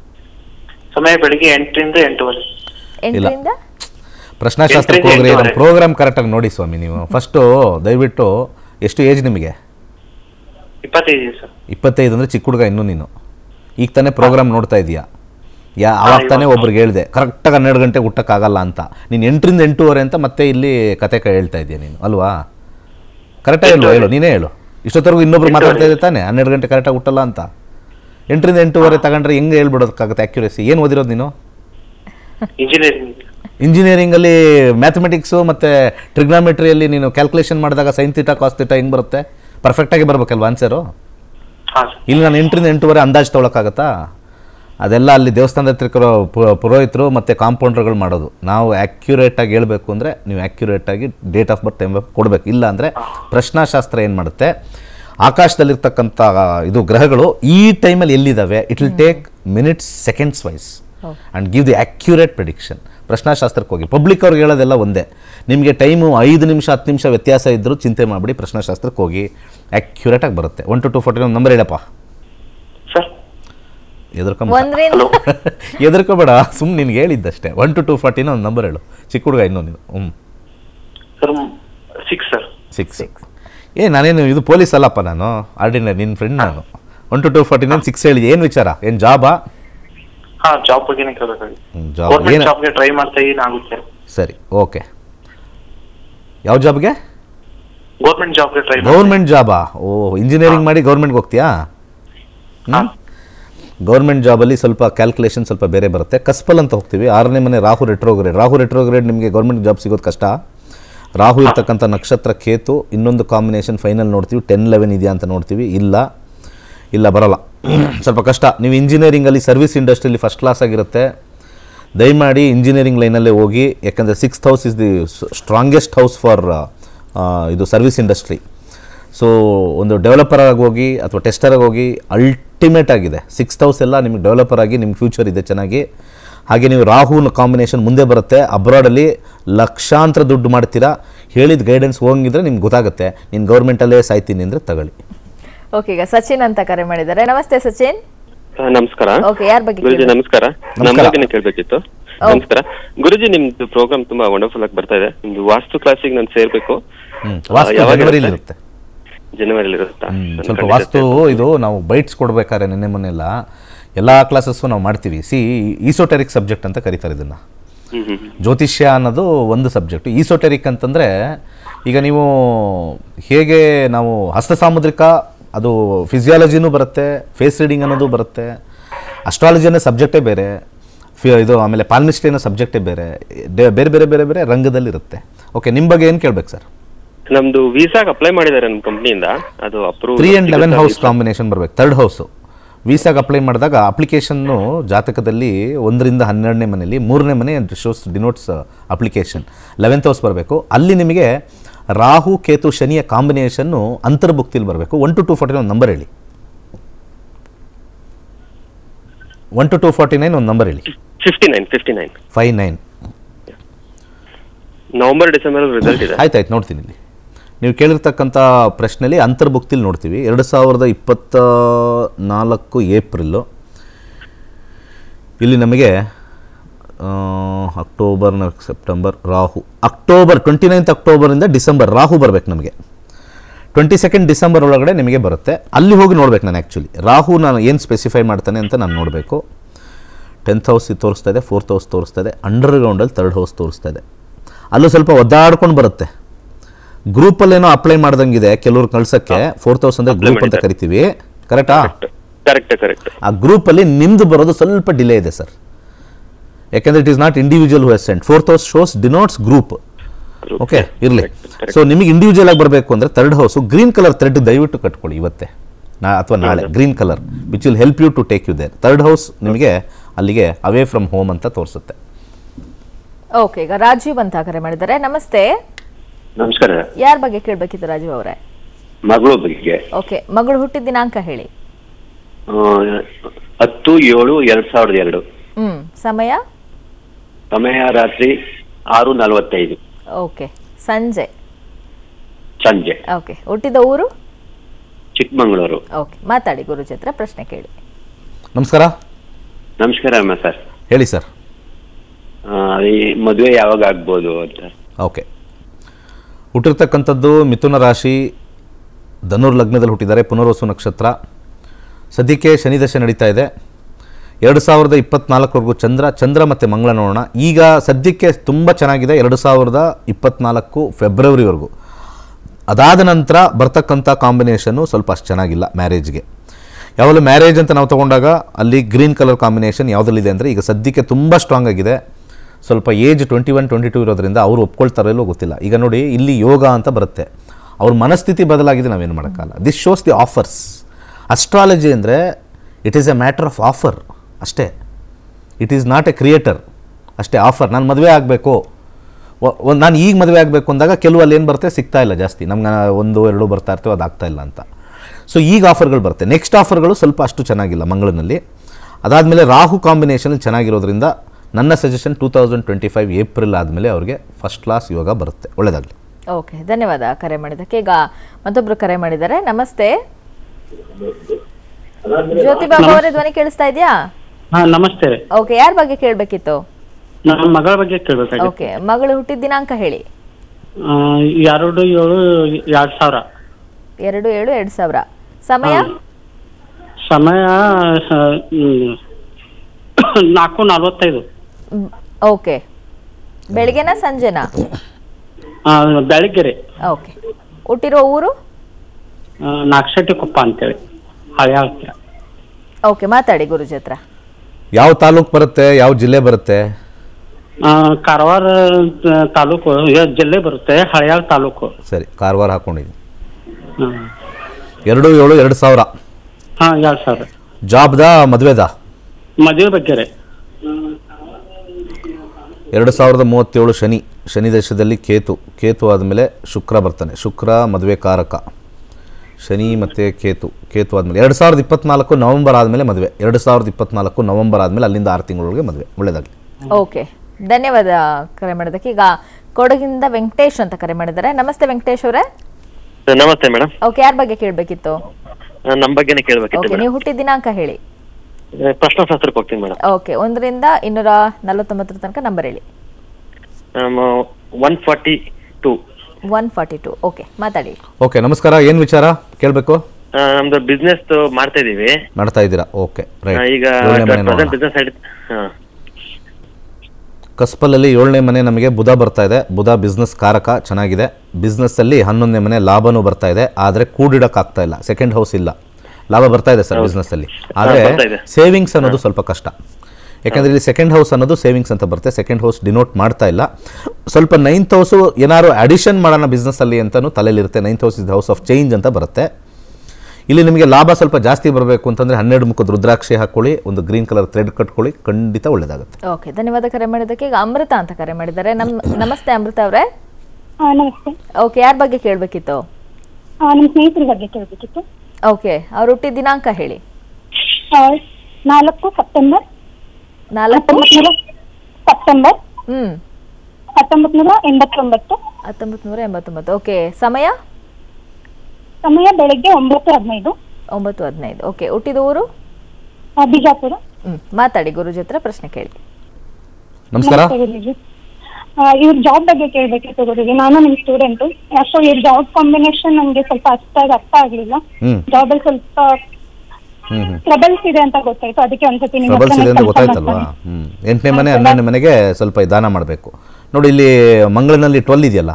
ಸಮಯ ಬೆಳಿಗ್ಗೆ ಎಂಟರಿಂದ ಎಂಟೂವರೆ ಎಂಟರಿಂದ ಪ್ರಶ್ನಾಶಾಸ್ತ್ರಕ್ಕೆ ಹೋಗ್ರಿ ನಮ್ಮ ಪ್ರೋಗ್ರಾಮ್ ಕರೆಕ್ಟಾಗಿ ನೋಡಿ ಸ್ವಾಮಿ ನೀವು ಫಸ್ಟು ದಯವಿಟ್ಟು ಎಷ್ಟು ಏಜ್ ನಿಮಗೆ ಇಪ್ಪತ್ತೈದು ಸರ್ ಇಪ್ಪತ್ತೈದು ಅಂದರೆ ಚಿಕ್ಕ ಹುಡುಗ ಇನ್ನೂ ನೀನು ಈಗ ತಾನೇ ಪ್ರೋಗ್ರಾಮ್ ನೋಡ್ತಾ ಇದೀಯಾ ಯಾ ಅವಾಗ ತಾನೇ ಒಬ್ರಿಗೆ ಹೇಳಿದೆ ಕರೆಕ್ಟಾಗಿ ಹನ್ನೆರಡು ಗಂಟೆಗೆ ಹುಟ್ಟಕ್ಕಾಗಲ್ಲ ಅಂತ ನೀನು ಎಂಟರಿಂದ ಎಂಟೂವರೆ ಅಂತ ಮತ್ತೆ ಇಲ್ಲಿ ಕತೆ ಕ ಹೇಳ್ತಾ ಇದೆಯಾ ನೀನು ಅಲ್ವಾ ಕರೆಕ್ಟಾಗಿ ಹೇಳು ಹೇಳು ನೀನೇ ಹೇಳು ಇಷ್ಟೊತ್ತರೆಗೂ ಇನ್ನೊಬ್ರು ಮಾತಾಡ್ತಾ ಇದೆ ತಾನೆ ಹನ್ನೆರಡು ಗಂಟೆ ಕರೆಕ್ಟಾಗಿ ಹುಟ್ಟಲ್ಲ ಅಂತ ಎಂಟರಿಂದ ಎಂಟೂವರೆ ತಗೊಂಡ್ರೆ ಹೆಂಗೆ ಹೇಳ್ಬಿಡೋದಕ್ಕಾಗುತ್ತೆ ಆ್ಯಕ್ಯುರಸಿ ಏನು ಓದಿರೋದು ನೀನು ಇಂಜಿನಿಯರಿಂಗ್ ಇಂಜಿನಿಯರಿಂಗಲ್ಲಿ ಮ್ಯಾಥಮೆಟಿಕ್ಸು ಮತ್ತು ಟ್ರಿಗ್ನಾಮೆಟ್ರಿಯಲ್ಲಿ ನೀನು ಕ್ಯಾಲ್ಕುಲೇಷನ್ ಮಾಡಿದಾಗ ಸೈನ್ ತೀಟಾ ಕಾಸ್ ತೀಟಾ ಹೆಂಗೆ ಬರುತ್ತೆ ಪರ್ಫೆಕ್ಟಾಗಿ ಬರಬೇಕಲ್ವ ಆನ್ಸರು ಹಾ ಸರ್ ಇಲ್ಲಿ ನಾನು ಎಂಟರಿಂದ ಎಂಟೂವರೆ ಅಂದಾಜು ತೊಗೊಳಕ್ಕಾಗತ್ತಾ ಅದೆಲ್ಲ ಅಲ್ಲಿ ದೇವಸ್ಥಾನದ ಹತ್ರ ಪುರೋಹಿತರು ಮತ್ತು ಕಾಂಪೌಂಡರ್ಗಳು ಮಾಡೋದು ನಾವು ಆ್ಯಕ್ಯುರೇಟಾಗಿ ಹೇಳಬೇಕು ಅಂದರೆ ನೀವು ಆ್ಯಕ್ಯುರೇಟಾಗಿ ಡೇಟ್ ಆಫ್ ಬರ್ತ್ ಟೈಮ್ ಕೊಡಬೇಕು ಇಲ್ಲ ಅಂದರೆ ಪ್ರಶ್ನಾಶಾಸ್ತ್ರ ಏನು ಮಾಡುತ್ತೆ ಆಕಾಶದಲ್ಲಿರ್ತಕ್ಕಂಥ ಇದು ಗ್ರಹಗಳು ಈ ಟೈಮಲ್ಲಿ ಎಲ್ಲಿದ್ದಾವೆ it will take minutes seconds wise and give the accurate prediction ಪ್ರಶ್ನಾಶಾಸ್ತ್ರಕ್ಕೆ ಹೋಗಿ ಪಬ್ಲಿಕ್ ಅವ್ರಿಗೆ ಹೇಳೋದೆಲ್ಲ ಒಂದೇ ನಿಮಗೆ ಟೈಮು ಐದು ನಿಮಿಷ ಹತ್ತು ನಿಮಿಷ ವ್ಯತ್ಯಾಸ ಇದ್ದರೂ ಚಿಂತೆ ಮಾಡಿಬಿಡಿ ಪ್ರಶ್ನಾಶಾಸ್ತ್ರಕ್ಕೆ ಹೋಗಿ ಆ್ಯಕ್ಯುರೇಟಾಗಿ ಬರುತ್ತೆ ಒನ್ ಟು ಟು ಫೋರ್ಟಿ ಒಂದು ನಂಬರ್ ಹೇಳಪ್ಪ ಸರ್ ಎದುರ್ಕೊಂಬ ಒಂದರಿಂದ ಎದುರ್ಕೋಬೇಡ ಸುಮ್ಮನೆ ನಿನ್ಗೆ ಹೇಳಿದ್ದಷ್ಟೇ ಒನ್ ಟು ಟು ಫಾರ್ಟಿನ ಒಂದು ನಂಬರ್ ಹೇಳು ಚಿಕ್ಕ ಹುಡುಗ ಇನ್ನೂ ನೀನು ಹ್ಞೂ ಸರ್ ಸಿಕ್ಸ್ ಸರ್ ಸಿಕ್ಸ್ ಏ ನಾನೇನು ಇದು ಪೊಲೀಸ್ ಅಲ್ಲಪ್ಪ ನಾನು ಆರ್ಡಿನರಿ ನಿನ್ನ ಫ್ರೆಂಡ್ ನಾನು one two two forty nine six ಹೇಳಿದೆ ಏನು ವಿಚಾರ ಏನು ಜಾಬಾ ಹಾ ಜಾಬ್ ಬಗ್ಗೆನೇ ಕೇಳಬೇಕಾಗಿತ್ತು ಹ್ಮ್, job. ಗೌರ್ಮೆಂಟ್ ಏನು- ಜಾಬ್ಗೆ ಟ್ರೈ ಮಾಡ್ತಾ ಇದ್ದೀನಿ ಆಗುತ್ತೆ ಸರಿ ಓಕೆ ಯಾವ ಜಾಬ್ಗೆ ಗೌರ್ಮೆಂಟ್ ಜಾಬ್ಗೆ ಟ್ರೈ ಗೌರ್ಮೆಂಟ್ ಜಾಬಾ ಓ ಇಂಜಿನಿಯರಿಂಗ್ ಮಾಡಿ ಗೌರ್ಮೆಂಟ್ಗೆ ಹೋಗ್ತೀಯಾ ಗೌರ್ಮೆಂಟ್ ಜಾಬಲ್ಲಿ ಸ್ವಲ್ಪ ಕ್ಯಾಲ್ಕುಲೇಷನ್ ಸ್ವಲ್ಪ ಬೇರೆ ಬರುತ್ತೆ ಕಸ್ಪಲ್ ಅಂತ ಹೋಗ್ತೀವಿ ಆರನೇ ಮನೆ ರಾಹು ರೆಟ್ರೋಗ್ರೇಡ್ ರಾಹು ರೆಟ್ರೋಗ್ರೇಡ್ ನಿಮಗೆ ಗೌರ್ಮೆಂಟ್ ಜಾಬ್ ಸಿಗೋದು ಕಷ್ಟ ರಾಹು ಇರ್ತಕ್ಕಂಥ ನಕ್ಷತ್ರ ಕೇತು ಇನ್ನೊಂದು ಕಾಂಬಿನೇಷನ್ ಫೈನಲ್ ನೋಡ್ತೀವಿ ಟೆನ್ ಲೆವೆನ್ ಇದೆಯಾ ಅಂತ ನೋಡ್ತೀವಿ ಇಲ್ಲ ಇಲ್ಲ ಬರೋಲ್ಲ ಸ್ವಲ್ಪ ಕಷ್ಟ ನೀವು ಇಂಜಿನಿಯರಿಂಗಲ್ಲಿ ಸರ್ವಿಸ್ ಇಂಡಸ್ಟ್ರಿಯಲ್ಲಿ ಫಸ್ಟ್ ಕ್ಲಾಸ್ ಆಗಿರುತ್ತೆ ದಯಮಾಡಿ ಇಂಜಿನಿಯರಿಂಗ್ ಲೈನಲ್ಲೇ ಹೋಗಿ ಯಾಕಂದರೆ sixth house is the strongest house for ಇದು ಸರ್ವಿಸ್ ಇಂಡಸ್ಟ್ರಿ ಸೊ ಒಂದು ಡೆವಲಪರ್ ಆಗಿ ಹೋಗಿ ಅಥವಾ ಟೆಸ್ಟರ್ ಆಗಿ ಹೋಗಿ ಅಲ್ಟಿಮೇಟ್ ಆಗಿದೆ ಸಿಕ್ಸ್ತ್ ಹೌಸ್ ಎಲ್ಲ ನಿಮಗೆ ಡೆವಲಪರ್ ಆಗಿ ನಿಮ್ಮ ಫ್ಯೂಚರ್ ಇದೆ ಚೆನ್ನಾಗಿ ಹಾಗೆ ನೀವು ರಾಹುನ ಕಾಂಬಿನೇಷನ್ ಮುಂದೆ ಬರುತ್ತೆ ಅಬ್ರಾಡಲ್ಲಿ ಲಕ್ಷಾಂತರ ದುಡ್ಡು ಮಾಡ್ತೀರಾ ಹೇಳಿದ ಗೈಡೆನ್ಸ್ ಹೋಗಿದ್ರೆ ನಿಮ್ಗೆ ಗೊತ್ತಾಗುತ್ತೆ ನೀನು ಗೌರ್ಮೆಂಟಲ್ಲೇ ಸಾಯ್ತೀನಿ ಅಂದರೆ ತಗೊಳ್ಳಿ ಓಕೆ ಈಗ ಸಚಿನ್ ಅಂತ ಕರೆ ಮಾಡಿದ್ದಾರೆ ನಮಸ್ತೆ ಸಚಿನ್ ಆ, ನಮಸ್ಕಾರ ಓಕೆ ಯಾರ ಬಗ್ಗೆ ಗುರುಜಿ ಕೇಳ್ಬೇಕು? ನಮಸ್ಕಾರ ನಮ್ಮ ನಮಸ್ಕಾರ. ಬಗ್ಗೆನೇ ಕೇಳ್ಬೇಕಿತ್ತು ನಮಸ್ಕಾರ ಗುರುಜಿ ನಿಮ್ದು ಪ್ರೋಗ್ರಾಮ್ ತುಂಬಾ ವಂಡರ್ಫುಲ್ ಆಗಿ ಬರ್ತಾ ಇದೆ ನಿಮ್ದು ವಾಸ್ತು ಕ್ಲಾಸಿಗೆ ನಾನು ಸೇರ್ಬೇಕು ಹ್ಮ್. ಆ, ವಾಸ್ತು ಯಾವಾಗ ಜನವರಿಲಿ ಇರುತ್ತೆ? ಇರುತ್ತೆ ಜನವರಿಲಿ ಇರುತ್ತಾ ಹ್ಮ್, ನಾನು ಸ್ವಲ್ಪ ಖಂಡಿತ ವಾಸ್ತು ಇದು ನಾವು ಬೈಟ್ಸ್ ಕೊಡ್ಬೇಕಾದ್ರೆ ನಿನ್ನೆ ಮೊನ್ನೆಲ್ಲ ಎಲ್ಲ ಕ್ಲಾಸಸ್ಸು ನಾವು ಮಾಡ್ತೀವಿ ಸಿ ಈಸೋಟೆರಿಕ್ ಸಬ್ಜೆಕ್ಟ್ ಅಂತ ಕರೀತಾರೆ ಇದನ್ನು ಹ್ಮ್ ಹ್ಮ್ ಹ್ಮ್. ಜ್ಯೋತಿಷ್ಯ ಅನ್ನೋದು ಒಂದು ಸಬ್ಜೆಕ್ಟ್ ಈಸೋಟೆರಿಕ್ ಅಂತಂದರೆ ಈಗ ನೀವು ಹೇಗೆ ನಾವು ಹಸ್ತ ಸಾಮುದ್ರಿಕ ಅದು ಫಿಸಿಯಾಲಜಿನೂ ಬರುತ್ತೆ ಫೇಸ್ ರೀಡಿಂಗ್ ಅನ್ನೋದು ಬರುತ್ತೆ ಅಸ್ಟ್ರಾಲಜಿ ಅನ್ನೋ ಸಬ್ಜೆಕ್ಟೇ ಬೇರೆ ಫಿ- ಇದು ಆಮೇಲೆ ಪಾಲ್ಮಿಸ್ಟ್ರಿ ಅನ್ನೋ ಸಬ್ಜೆಕ್ಟೇ ಬೇರೆ ಡೆ- ಬೇರೆ ಬೇರೆ ಬೇರೆ ಬೇರೆ ರಂಗದಲ್ಲಿರುತ್ತೆ ಓಕೆ ನಿಮ್ಮ ಬಗ್ಗೆ ಏನು ಕೇಳಬೇಕು ಸರ್ ನಮ್ದು ವೀಸಾಗ್ ಅಪ್ಲೈ ಮಾಡಿದ್ದಾರೆ ನಮ್ಮ ಕಂಪ್ನಿಯಿಂದ ಅದು approve three and eleven house combination ಬರ್ಬೇಕು ತರ್ಡ್ ಹೌಸು ವೀಸಾಗೆ ಅಪ್ಲೈ ಮಾಡಿದಾಗ ಅಪ್ಲಿಕೇಶನ್ನು ಜಾತಕದಲ್ಲಿ ಒಂದರಿಂದ ಹನ್ನೆರಡನೇ ಮನೆಯಲ್ಲಿ ಮೂರನೇ ಮನೆ shows denotes application eleventh house ಬರಬೇಕು ಅಲ್ಲಿ ನಿಮಗೆ ರಾಹು ಕೇತು ಶನಿಯ ಕಾಂಬಿನೇಷನ್ನು ಅಂತರ್ಭುಕ್ತಿಲಿ ಬರಬೇಕು ಒನ್ ಟು ಟು ಫಾರ್ಟಿ ಒಂದು ನಂಬರ್ ಹೇಳಿ one two two forty nine ಒಂದು ನಂಬರ್ ಹೇಳಿ fifty nine fifty nine five nine November December result ಇದೆ ಆಯ್ತು ಆಯ್ತು ನೋಡ್ತೀನಿ ಇಲ್ಲಿ ನೀವು ಕೇಳಿರ್ತಕ್ಕಂಥ ಪ್ರಶ್ನೆಯಲ್ಲಿ ಅಂತರ್ಭುಕ್ತಿಲಿ ನೋಡ್ತೀವಿ ಎರಡು ಸಾವಿರದ ಇಪ್ಪತ್ತ ನಾಲ್ಕು ಏಪ್ರಿಲ್ಲು ಇಲ್ಲಿ ನಮಗೆ ಆ, ಅಕ್ಟೋಬರ್ ನ- September Rahu October twenty ninth ಅಕ್ಟೋಬರಿಂದ ಡಿಸೆಂಬರ್ ರಾಹು ಬರಬೇಕು ನಮಗೆ ಟ್ವೆಂಟಿ ಸೆಕೆಂಡ್ ಡಿಸೆಂಬರ್ ಒಳಗಡೆ ನಿಮಗೆ ಬರುತ್ತೆ ಅಲ್ಲಿ ಹೋಗಿ ನೋಡ್ಬೇಕು ನಾನು ಆ್ಯಕ್ಚುಲಿ ರಾಹು ನಾನು ಏನು ಸ್ಪೆಸಿಫೈ ಮಾಡ್ತಾನೆ ಅಂತ ನಾನು ನೋಡಬೇಕು ಟೆಂತ್ ಹೌಸ್ ತೋರಿಸ್ತಾ ಇದೆ ಫೋರ್ತ್ ಹೌಸ್ ತೋರಿಸ್ತಾ ಇದೆ ಅಂಡರ್ ಗ್ರೌಂಡಲ್ಲಿ ತರ್ಡ್ ಹೌಸ್ ತೋರಿಸ್ತಾ ಇದೆ ಅಲ್ಲೂ ಸ್ವಲ್ಪ ಒದ್ದಾಡ್ಕೊಂಡು ಬರುತ್ತೆ ಗ್ರೂಪಲ್ಲೇನೋ ಅಪ್ಲೈ ಮಾಡ್ದಂಗಿದೆ ಕೆಲವ್ರು ಕಳ್ಸಕ್ಕೆ ಫೋರ್ತ್ ಹೌಸ್ ಅಂದರೆ ಗ್ರೂಪ್ ಅಂತ ಕರಿತೀವಿ ಕರೆಕ್ಟಾ ಕರೆಕ್ಟ್ ಕರೆಕ್ಟ್ ಆ ಗ್ರೂಪಲ್ಲಿ ನಿಮ್ದು ಬರೋದು ಸ್ವಲ್ಪ ಡಿಲೇ ಇದೆ ಸರ್ ಯಾಕೆಂದ್ರೆ it is not individual who sent fourth house shows denotes group okay ಇರಲಿ ಸೊ ನಿಮಗೆ ಇಂಡಿವಿಜುವಲ್ ಆಗಿ ಬರಬೇಕು ಅಂದರೆ third house green colour thread ದಯವಿಟ್ಟು ಕಟ್ಕೊಳ್ಳಿ ಇವತ್ತೇ ನಾ ಅಥವಾ ನಾಳೆ green colour which will help you to take you there third house ನಿಮಗೆ ಅಲ್ಲಿಗೆ ಅವೇ ಫ್ರಮ್ ಹೋಮ್ ಅಂತ ತೋರಿಸುತ್ತೆ ಓಕೆ ಈಗ ರಾಜೀವ್ ಅಂತ ಕರೆ ಮಾಡಿದ್ದಾರೆ ನಮಸ್ತೆ ನಮಸ್ಕಾರ ಯಾರ ಬಗ್ಗೆ ಕೇಳಬೇಕಿತ್ತು ರಾಜೀವ್ ಅವರೇ ಮಗಳ ಬಗ್ಗೆ ಓಕೆ ಮಗಳು ಹುಟ್ಟಿದ ದಿನಾಂಕ ಹೇಳಿ ಆ, ಹತ್ತು ಏಳು ಎರಡ್ ಸಾವಿರದ ಎರಡು ಹ್ಮ್ ಸಮಯ ಸಮಯ ರಾತ್ರಿ ಆರು ನಲವತ್ತೈದು ಓಕೆ ಸಂಜೆ ಸಂಜೆ ಓಕೆ ಹುಟ್ಟಿದ ಊರು ಚಿಕ್ಕಮಗಳೂರು ಓಕೆ ಮಾತಾಡಿ ಗುರುಜಿ ಹತ್ರ ಪ್ರಶ್ನೆ ಕೇಳಿ ನಮಸ್ಕಾರ ನಮಸ್ಕಾರ ಅಮ್ಮ ಸರ್ ಹೇಳಿ ಸರ್ ಆ, ಈ ಮದುವೆ ಯಾವಾಗ ಆಗ್ಬೋದು ಅಂತ ಓಕೆ ಹುಟ್ಟಿರ್ತಕ್ಕಂಥದ್ದು ಮಿಥುನ ರಾಶಿ ಧನುರ್ ಲಗ್ನದಲ್ಲಿ ಹುಟ್ಟಿದ್ದಾರೆ ಪುನರ್ವಸು ನಕ್ಷತ್ರ ಸದ್ಯಕ್ಕೆ ಶನಿ ದಶೆ ನಡೀತಾ ಇದೆ ಎರಡು ಸಾವಿರದ ಇಪ್ಪತ್ನಾಲ್ಕವರೆಗೂ ಚಂದ್ರ ಚಂದ್ರ ಮತ್ತು ಮಂಗಳ ನೋಡೋಣ ಈಗ ಸದ್ಯಕ್ಕೆ ತುಂಬ ಚೆನ್ನಾಗಿದೆ ಎರಡು ಸಾವಿರದ ಇಪ್ಪತ್ನಾಲ್ಕು ಫೆಬ್ರವರಿವರೆಗೂ ಅದಾದ ನಂತರ ಬರ್ತಕ್ಕಂಥ ಕಾಂಬಿನೇಷನ್ನು ಸ್ವಲ್ಪ ಅಷ್ಟು ಚೆನ್ನಾಗಿಲ್ಲ ಮ್ಯಾರೇಜ್ಗೆ ಯಾವಾಗಲೂ ಮ್ಯಾರೇಜ್ ಅಂತ ನಾವು ತೊಗೊಂಡಾಗ ಅಲ್ಲಿ ಗ್ರೀನ್ ಕಲರ್ ಕಾಂಬಿನೇಷನ್ ಯಾವುದಲ್ಲಿದೆ ಅಂದರೆ ಈಗ ಸದ್ಯಕ್ಕೆ ತುಂಬ ಸ್ಟ್ರಾಂಗ್ ಆಗಿದೆ ಸ್ವಲ್ಪ age twenty one twenty two ಇರೋದ್ರಿಂದ ಅವರು ಒಪ್ಕೊಳ್ತಾರೋ ಇಲ್ಲೋ ಗೊತ್ತಿಲ್ಲ ಈಗ ನೋಡಿ ಇಲ್ಲಿ ಯೋಗ ಅಂತ ಬರುತ್ತೆ ಅವ್ರ ಮನಸ್ಥಿತಿ ಬದಲಾಗಿದೆ ನಾವೇನು ಮಾಡೋಕ್ಕಲ್ಲ this shows the offers astrology ಅಂದರೆ it is a matter of offer ಅಷ್ಟೇ it is not a creator ಅಷ್ಟೇ ಆಫರ್ ನಾನು ಮದುವೆ ಆಗಬೇಕು ಒಂದು ನಾನು ಈಗ ಮದುವೆ ಆಗಬೇಕು ಅಂದಾಗ ಕೆಲವು ಅಲ್ಲಿ ಏನು ಬರುತ್ತೆ ಸಿಗ್ತಾ ಇಲ್ಲ ಜಾಸ್ತಿ ನಮ್ಗೆ ಒಂದು ಎರಡು ಬರ್ತಾ ಇರ್ತೇವೆ ಅದು ಆಗ್ತಾ ಇಲ್ಲ ಅಂತ ಸೊ ಈಗ ಆಫರ್ಗಳು ಬರುತ್ತೆ ನೆಕ್ಸ್ಟ್ ಆಫರ್ಗಳು ಸ್ವಲ್ಪ ಅಷ್ಟು ಚೆನ್ನಾಗಿಲ್ಲ ಮಂಗಳೂರಿನಲ್ಲಿ ಅದಾದಮೇಲೆ ರಾಹು ಕಾಂಬಿನೇಷನ್ ಚೆನ್ನಾಗಿರೋದ್ರಿಂದ ನನ್ನ suggestion two thousand twenty five April ಆದಮೇಲೆ ಅವ್ರಿಗೆ ಫಸ್ಟ್ ಕ್ಲಾಸ್ ಯೋಗ ಬರುತ್ತೆ ಒಳ್ಳೆಯದಾಗಲಿ ಓಕೆ ಧನ್ಯವಾದ ಕರೆ ಮಾಡಿದ್ದಕ್ಕೆ ಈಗ ಮತ್ತೊಬ್ರು ಕರೆ ಮಾಡಿದ್ದಾರೆ ನಮಸ್ತೆ ಜ್ಯೋತಿ ಬಾಬು ಅವರೇ ಧ್ವನಿ ಕೇಳಿಸ್ತಾ ಇದೆಯಾ ಹಾ ನಮಸ್ತೆ ಓಕೆ ಯಾರ ಬಗ್ಗೆ ಕೇಳಬೇಕಿತ್ತು ನಮ್ಮ ಮಗಳ ಬಗ್ಗೆ ಕೇಳ್ಬೇಕಾಗಿತ್ತು ಓಕೆ ಮಗಳು ಹುಟ್ಟಿದ ದಿನಾಂಕ ಹೇಳಿ ಆ, ಎರಡು ಏಳು ಎರಡು ಸಾವಿರ ಎರಡು ಏಳು ಎರಡು ಸಾವಿರ ಸಮಯ ಸಮಯ ಆ, ಹ್ಮ್, ನಾಲ್ಕು ನಲ್ವತ್ತೈದು ಓಕೆ ಬೆಳಿಗ್ಗೆನಾ ಸಂಜೆನಾ ಆ, ಬೆಳಿಗ್ಗೆ ರೀ ಓಕೆ ಹುಟ್ಟಿರೋ ಊರು ಆ, ನಾಗಶೆಟ್ಟಿ ಕೊಪ್ಪ ಅಂತೇಳಿ ಹಳೆ ಹತ್ತಿರ ಓಕೆ ಮಾತಾಡಿ ಗುರುಜಿ ಹತ್ರ ಯಾವ ತಾಲೂಕು ಬರುತ್ತೆ ಯಾವ ಜಿಲ್ಲೆ ಬರುತ್ತೆ ಆ, ಕಾರವಾರ ಆ, ತಾಲೂಕು ಏ, ಜಿಲ್ಲೆ ಬರುತ್ತೆ ಹಳೆಯಾಳ ತಾಲೂಕು ಸರಿ ಕಾರವಾರ ಹಾಕೊಂಡಿದ್ದೀನಿ ಹಾ. ಎರಡು ಏಳು ಎರಡು ಸಾವಿರ ಹಾ ಎರಡು ಸಾವಿರ ಜಾಬ್ದ ಮದುವೆದ ಮದುವೆ ಬಗ್ಗೆ ರೀ ಎರಡು ಸಾವಿರದ ಮೂವತ್ತೇಳು ಶನಿ ಶನಿ ದೇಶದಲ್ಲಿ ಕೇತು ಕೇತು ಆದಮೇಲೆ ಶುಕ್ರ ಬರ್ತಾನೆ ಶುಕ್ರ ಮದುವೆ ಕಾರಕ ಶನಿ ಮತ್ತು ಕೇತು ಕೇತು ಆದಮೇಲೆ ಎರಡು ಸಾವಿರದ ಇಪ್ಪತ್ನಾಲ್ಕು ನವಂಬರ್ ಆದಮೇಲೆ ಮದುವೆ ಎರಡು ಸಾವಿರದ ಇಪ್ಪತ್ನಾಲ್ಕು ನವಂಬರ್ ಆದಮೇಲೆ ಅಲ್ಲಿಂದ ಆರು ತಿಂಗಳೊಳಗೆ ಮದುವೆ ಒಳ್ಳೆಯದಾಗಲಿ ಓಕೆ ಧನ್ಯವಾದ ಕರೆ ಮಾಡೋದಕ್ಕೆ ಈಗ ಕೊಡಗಿಂದ ವೆಂಕಟೇಶ್ ಅಂತ ಕರೆ ಮಾಡಿದ್ದಾರೆ ನಮಸ್ತೆ ವೆಂಕಟೇಶ್ ಅವರೇ ನಮಸ್ತೆ ಮೇಡಮ್ ಓಕೆ ಯಾರ ಬಗ್ಗೆ ಕೇಳಬೇಕಿತ್ತು ನಮ್ಮ ಬಗ್ಗೆನೇ ಕೇಳ್ಬೇಕಿತ್ತು ಓಕೆ ನೀವು ಹುಟ್ಟಿದ ದಿನಾಂಕ ಹೇಳಿ ಮೇಡಮ್ ಪ್ರಶ್ನಾಶಾಸ್ತ್ರಕ್ಕೆ ಹೋಗ್ತೀನಿ ಮೇಡಮ್ ಓಕೆ ಒಂದರಿಂದ ಇನ್ನೂರ ನಲವತ್ತೊಂಬತ್ತರ ತನಕ ನಂಬರ್ ಹೇಳಿ one forty two one forty two okay ಮಾತಾಡಿ ಓಕೆ ನಮಸ್ಕಾರ ಏನು ವಿಚಾರ ಕೇಳಬೇಕು ನಮ್ದು ಬಿಸ್ನೆಸ್ ಮಾಡ್ತಾ ಇದೀವಿ ಮಾಡ್ತಾ ಇದ್ದೀರಾ ಓಕೆ ಆ, ರೈಟ್ ಈಗ ಏಳನೇ ಮನೆ ನೋಡೋಣ. ಬಿಸ್ನೆಸ್ ಸೈಡ್ ಹಾ ಕಸ್ಪಲಲ್ಲಿ ಏಳನೇ ಮನೆ ನಮಗೆ ಬುಧ ಬರ್ತಾ ಇದೆ ಬುಧ ಬಿಸ್ನೆಸ್ ಕಾರಕ ಚೆನ್ನಾಗಿದೆ ಬಿಸ್ನೆಸ್ಸಲ್ಲಿ ಹನ್ನೊಂದನೇ ಮನೆ ಲಾಭನೂ ಬರ್ತಾ ಇದೆ ಆದರೆ ಕೂಡಿಡಕ್ಕಾಗ್ತಾ ಇಲ್ಲ ಸೆಕೆಂಡ್ ಹೌಸ್ ಇಲ್ಲ ಲಾಭ ಬರ್ತಾ ಇದೆ ಸರ್ ಬಿಸ್ನೆಸ್ಸಲ್ಲಿ ಆದರೆ ಬರ್ತಾ ಇದೆ. ಸೇವಿಂಗ್ಸ್ ಅನ್ನೋದು ಸ್ವಲ್ಪ ಕಷ್ಟ ಯಾಕಂದರೆ ಇಲ್ಲಿ ಸೆಕೆಂಡ್ ಹೌಸ್ ಅನ್ನೋದು ಸೇವಿಂಗ್ಸ್ ಅಂತ ಬರುತ್ತೆ ಸೆಕೆಂಡ್ ಹೌಸ್ ಡಿನೋಟ್ ಮಾಡ್ತಾ ಇಲ್ಲ ಸ್ವಲ್ಪ ನೈನ್ತ್ ಹೌಸು ಏನಾದ್ರು ಅಡಿಷನ್ ಮಾಡೋಣ ಬಿಸ್ನೆಸ್ಸಲ್ಲಿ ಅಂತಲೂ ತಲೆಯಲ್ಲಿರುತ್ತೆ ninth house is house of change ಅಂತ ಬರುತ್ತೆ ಇಲ್ಲಿ ನಿಮಗೆ ಲಾಭ ಸ್ವಲ್ಪ ಜಾಸ್ತಿ ಬರಬೇಕು ಅಂತಂದರೆ ಹನ್ನೆರಡು ಮುಖದ ರುದ್ರಾಕ್ಷಿ ಹಾಕ್ಕೊಳ್ಳಿ ಒಂದು ಗ್ರೀನ್ ಕಲರ್ ಥ್ರೆಡ್ ಕಟ್ಕೊಳ್ಳಿ ಖಂಡಿತ ಒಳ್ಳೆಯದಾಗುತ್ತೆ ಓಕೆ ಧನ್ಯವಾದ ಕರೆ ಮಾಡಿದ್ದಕ್ಕೆ ಈಗ ಅಮೃತ ಅಂತ ಕರೆ ಮಾಡಿದ್ದಾರೆ ನಮ್ ನಮಸ್ತೆ ಅಮೃತ ಅವರೇ ಆ, ನಮಸ್ತೆ ಓಕೆ ಯಾರ ಬಗ್ಗೆ ಕೇಳಬೇಕಿತ್ತು ಆ, ನಮ್ಮ ಸ್ನೇಹಿತರ ಬಗ್ಗೆ ಕೇಳಬೇಕಿತ್ತು ಓಕೆ ಅವ್ರು ಹುಟ್ಟಿದ ದಿನಾಂಕ ಹೇಳಿ ನಾಲ್ಕು ಸೆಪ್ಟೆಂಬರ್ ನಾಲ್ಕು ಹತ್ತೊಂಬತ್ತು ನೂರ ಸೆಪ್ಟೆಂಬರ್ ಹ್ಮ್ ಹತ್ತೊಂಬತ್ತು ನೂರ ಎಂಬತ್ತೊಂಬತ್ತು ಹತ್ತೊಂಬತ್ತು ನೂರ ಎಂಬತ್ತೊಂಬತ್ತು ಓಕೆ ಸಮಯ ಸಮಯ ಬೆಳಗ್ಗೆ ಒಂಬತ್ತು ಹದಿನೈದು ಒಂಬತ್ತು ಹದಿನೈದು ಓಕೆ ಹುಟ್ಟಿದ ಊರು ಆ, ಬಿಜಾಪುರ ಹ್ಮ್ ಮಾತಾಡಿ ಗುರುಜಿ ಹತ್ರ ಪ್ರಶ್ನೆ ಕೇಳಿ ನಮಸ್ಕಾರ ನಮಸ್ತೆ ಗುರೂಜಿ. ಆ, ಇವ್ರ ಜಾಬ್ ಬಗ್ಗೆ ಕೇಳಬೇಕಿತ್ತು ಗುರುಜಿ ನಾನು ನಿಮ್ ಸ್ಟೂಡೆಂಟ್ ಯಾಕೋ ಇವ್ರ ಜಾಬ್ ಕಾಂಬಿನೇಷನ್ ನಮ್ಗೆ ಸ್ವಲ್ಪ ಅಷ್ಟಾಗಿ ಅರ್ಥ ಆಗ್ಲಿಲ್ಲ ಹ್ಮ್ ಜಾಬ್ ಅಲ್ಲಿ ಸ್ವಲ್ಪ ಹ್ಮ್ ಹ್ಮ್ ಟ್ರಬಲ್ಸ್ ಇದೆ ಅಂತ ಗೊತ್ತಾಯ್ತು ಅದಕ್ಕೆ ಒಂದ್ಸತಿ ನಿಮ್ಮ ಟ್ರಬಲ್ಸ್ ಇದೆ ಅಂತ ಹತ್ರನೇ ಗೊತ್ತಾಯ್ತಲ್ವಾ confirm ಹ್ಮ್ ಎಂಟನೇ ಮನೆ ಹನ್ನೆರಡನೇ ಮನೆಗೆ ಸ್ವಲ್ಪ ದಾನ ಮಾಡಬೇಕು ನೋಡಿ ಇಲ್ಲಿ ಮಂಗಳನಲ್ಲಿ ಟ್ವೆಲ್ ಇದೆಯಲ್ಲ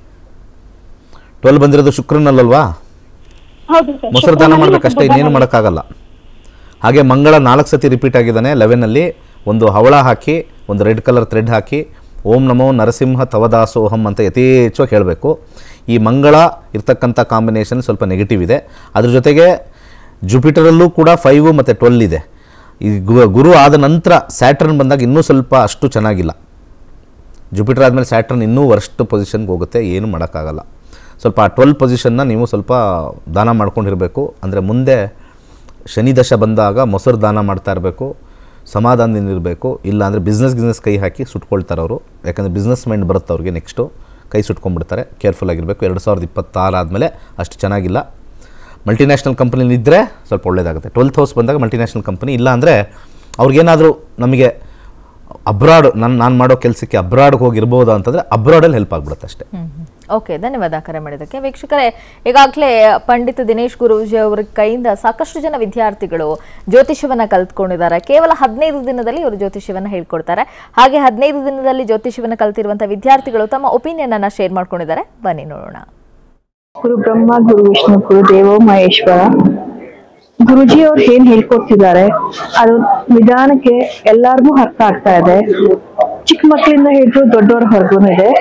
ಟ್ವೆಲ್ ಬಂದಿರೋದು ಶುಕ್ರನಲ್ಲಲ್ವಾ ಹೌದು ಸರ್ ಮೊಸರು ದಾನ ಮಾಡ್ಬೇಕಷ್ಟೇ ಇನ್ನೇನು ಮಾಡೋಕ್ಕಾಗಲ್ಲ ಹಾಗೆ ಮಂಗಳ ನಾಲ್ಕು ಸತಿ ರಿಪೀಟ್ ಆಗಿದ್ದಾನೆ ಲೆವೆನಲ್ಲಿ ಒಂದು ಹವಳ ಹಾಕಿ ಒಂದು ರೆಡ್ ಕಲರ್ ಥ್ರೆಡ್ ಹಾಕಿ ಓಂ ನಮೋ ನರಸಿಂಹ ತವದಾಸೋಹಂ ಅಂತ ಯಥೇಚ್ಛವಾಗಿ ಹೇಳಬೇಕು ಈ ಮಂಗಳ ಇರ್ತಕ್ಕಂಥ ಕಾಂಬಿನೇಷನ್ ಸ್ವಲ್ಪ ನೆಗೆಟಿವ್ ಇದೆ ಅದ್ರ ಜೊತೆಗೆ ಜುಪಿಟರಲ್ಲೂ ಕೂಡ ಫೈವು ಮತ್ತು ಟ್ವೆಲ್ ಇದೆ ಈ ಗು- ಗುರು ಆದ ನಂತರ ಸ್ಯಾಟ್ರನ್ ಬಂದಾಗ ಇನ್ನೂ ಸ್ವಲ್ಪ ಅಷ್ಟು ಚೆನ್ನಾಗಿಲ್ಲ ಜುಪಿಟರ್ ಆದಮೇಲೆ ಸ್ಯಾಟ್ರನ್ ಇನ್ನೂ ವರ್ಸ್ಟ್ ಪೊಸಿಷನ್ಗೆ ಹೋಗುತ್ತೆ ಏನು ಮಾಡೋಕ್ಕಾಗಲ್ಲ ಸ್ವಲ್ಪ ಆ ಟ್ವೆಲ್ ಪೊಸಿಷನ್ನ ನೀವು ಸ್ವಲ್ಪ ದಾನ ಮಾಡ್ಕೊಂಡಿರಬೇಕು ಅಂದರೆ ಮುಂದೆ ಶನಿ ದಶ ಬಂದಾಗ ಮೊಸರು ದಾನ ಮಾಡ್ತಾ ಇರಬೇಕು ಸಮಾಧಾನದಿಂದ ಇರಬೇಕು ಇಲ್ಲ ಅಂದರೆ ಬಿಸ್ನೆಸ್ ಗಿಸ್ನೆಸ್ ಕೈ ಹಾಕಿ ಸುಟ್ಕೊಳ್ತಾರೆ ಅವರು ಯಾಕಂದರೆ ಬಿಸ್ನೆಸ್ ಮೈಂಡ್ ಬರುತ್ತೆ ಅವ್ರಿಗೆ ನೆಕ್ಸ್ಟು ಕೈ ಸುಟ್ಕೊಂಡ್ಬಿಡ್ತಾರೆ ಕೇರ್ಫುಲ್ ಆಗಿರಬೇಕು ಎರಡು ಸಾವಿರದ ಇಪ್ಪತ್ತಾರು ಆದಮೇಲೆ ಅಷ್ಟು ಚೆನ್ನಾಗಿಲ್ಲ ಮಲ್ಟಿನ್ಯಾಷನಲ್ ಕಂಪ್ನಿಲಿದ್ದರೆ ಸ್ವಲ್ಪ ಒಳ್ಳೆಯದಾಗುತ್ತೆ ಟ್ವೆಲ್ತ್ ಹೌಸ್ ಬಂದಾಗ ಮಲ್ಟಿನ್ಯಾಷನಲ್ ಕಂಪ್ನಿ ಇಲ್ಲ ಅಂದರೆ ಅವ್ರಿಗೇನಾದರೂ ನಮಗೆ ಅಬ್ರಾಡ್ ನಾನು ನಾನು ಮಾಡೋ ಕೆಲಸಕ್ಕೆ ಅಬ್ರಾಡ್ಗೆ ಹೋಗಿರ್ಬೋದಾ ಅಂತಂದರೆ ಅಬ್ರಾಡಲ್ಲಿ ಹೆಲ್ಪ್ ಆಗ್ಬಿಡುತ್ತೆ ಅಷ್ಟೇ ಓಕೆ ಧನ್ಯವಾದ ಕರೆ ಮಾಡಿದ್ದಕ್ಕೆ ವೀಕ್ಷಕರೇ ಈಗಾಗಲೇ ಪಂಡಿತ ದಿನೇಶ್ ಗುರೂಜಿ ಅವರ ಕೈಯಿಂದ ಸಾಕಷ್ಟು ಜನ ವಿದ್ಯಾರ್ಥಿಗಳು ಜ್ಯೋತಿಷ್ಯವನ್ನ ಕಲ್ತ್ಕೊಂಡಿದ್ದಾರೆ ಕೇವಲ ಹದಿನೈದು ದಿನದಲ್ಲಿ ಇವರು ಜ್ಯೋತಿಷ್ಯವನ್ನ ಹೇಳ್ಕೊಡ್ತಾರೆ ಹಾಗೆ ಹದಿನೈದು ದಿನದಲ್ಲಿ ಜ್ಯೋತಿಷ್ಯವನ್ನ ಕಲ್ತಿರುವಂತಹ ವಿದ್ಯಾರ್ಥಿಗಳು ತಮ್ಮ ಒಪಿನಿಯನ್ ಅನ್ನ ಶೇರ್ ಮಾಡ್ಕೊಂಡಿದ್ದಾರೆ ಬನ್ನಿ ನೋಡೋಣ ಗುರು ಬ್ರಹ್ಮ ಗುರು ವಿಷ್ಣು ಗುರು ದೇವೋ ಮಹೇಶ್ವರ ಗುರುಜಿ ಅವ್ರು ಏನ್ ಹೇಳ್ಕೊಡ್ತಿದ್ದಾರೆ ಅದು ನಿಧಾನಕ್ಕೆ ಎಲ್ಲಾರ್ಗೂ ಅರ್ಥ ಆಗ್ತಾ ಇದೆ ಚಿಕ್ಕ ಮಕ್ಕಳಿಂದ ಹಿಡಿದು ದೊಡ್ಡವ್ರವರೆಗೂ ಇದೆ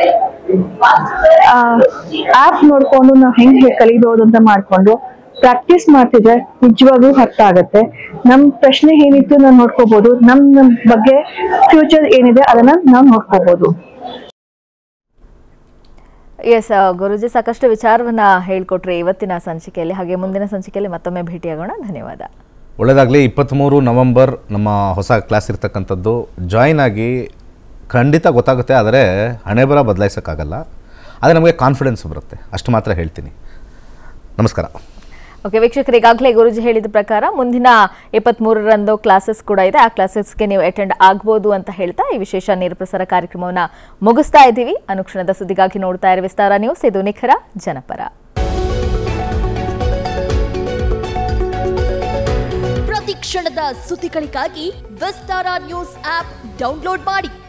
ಆಪ್ ನೋಡ್ಕೊಂಡು ನಾವು ಹೆಂಗ್ ಹೇ- ಕಲಿಬಹುದು ಅಂತ ಮಾಡ್ಕೊಂಡು ಪ್ರಾಕ್ಟೀಸ್ ಮಾಡ್ತಿದ್ರೆ ನಿಜವಾಗ್ಲೂ ಅರ್ಥ ಆಗತ್ತೆ ನಮ್ ಪ್ರಶ್ನೆ ಏನಿತ್ತು ನಾವು ನೋಡ್ಕೋಬಹುದು ನಮ್ ನಮ್ ಬಗ್ಗೆ ಫ್ಯೂಚರ್ ಏನಿದೆ ಅದನ್ನ ನಾವು ನೋಡ್ಕೋಬಹುದು ಎಸ್ ಗುರುಜಿ ಸಾಕಷ್ಟು ವಿಚಾರವನ್ನ ಹೇಳ್ಕೊಟ್ರಿ ಇವತ್ತಿನ ಸಂಚಿಕೆಯಲ್ಲಿ ಹಾಗೆ ಮುಂದಿನ ಸಂಚಿಕೆಯಲ್ಲಿ ಮತ್ತೊಮ್ಮೆ ಭೇಟಿಯಾಗೋಣ ಧನ್ಯವಾದ ಒಳ್ಳೆಯದಾಗಲಿ ಇಪ್ಪತ್ತ್ಮೂರು ನವಂಬರ್ ನಮ್ಮ ಹೊಸ ಕ್ಲಾಸ್ ಇರ್ತಕ್ಕಂಥದ್ದು ಜಾಯ್ನ್ ಆಗಿ ಖಂಡಿತ ಗೊತ್ತಾಗುತ್ತೆ ಆದರೆ ಹಣೆ ಬರ ಬದಲಾಯಿಸೋಕ್ಕಾಗಲ್ಲ ಆದರೆ ನಮಗೆ ಕಾನ್ಫಿಡೆನ್ಸ್ ಬರುತ್ತೆ ಅಷ್ಟು ಮಾತ್ರ ಹೇಳ್ತೀನಿ ನಮಸ್ಕಾರ ಓಕೆ ವೀಕ್ಷಕರು ಈಗಾಗಲೇ ಗುರುಜಿ ಹೇಳಿದ ಪ್ರಕಾರ ಮುಂದಿನ ಇಪ್ಪತ್ತ್ ಮೂರರಂದು ಕ್ಲಾಸಸ್ ಕೂಡ ಇದೆ ಆ ಕ್ಲಾಸಸ್ಗೆ ನೀವು ಅಟೆಂಡ್ ಆಗ್ಬೋದು ಅಂತ ಹೇಳ್ತಾ ಈ ವಿಶೇಷ ನೇರಪ್ರಸಾರ ಕಾರ್ಯಕ್ರಮವನ್ನು ಮುಗಿಸ್ತಾ ಇದ್ದೀವಿ ಅನುಕ್ಷಣದ ಸುದ್ದಿಗಾಗಿ ನೋಡ್ತಾ ಇರೋ ವಿಸ್ತಾರ ನ್ಯೂಸ್ ಇದು ನಿಖರ ಜನಪರ ಪ್ರತಿ ಕ್ಷಣದ ಸುದ್ದಿಗಳಿಗಾಗಿ ವಿಸ್ತಾರ ನ್ಯೂಸ್ ಆಪ್ ಡೌನ್ಲೋಡ್ ಮಾಡಿ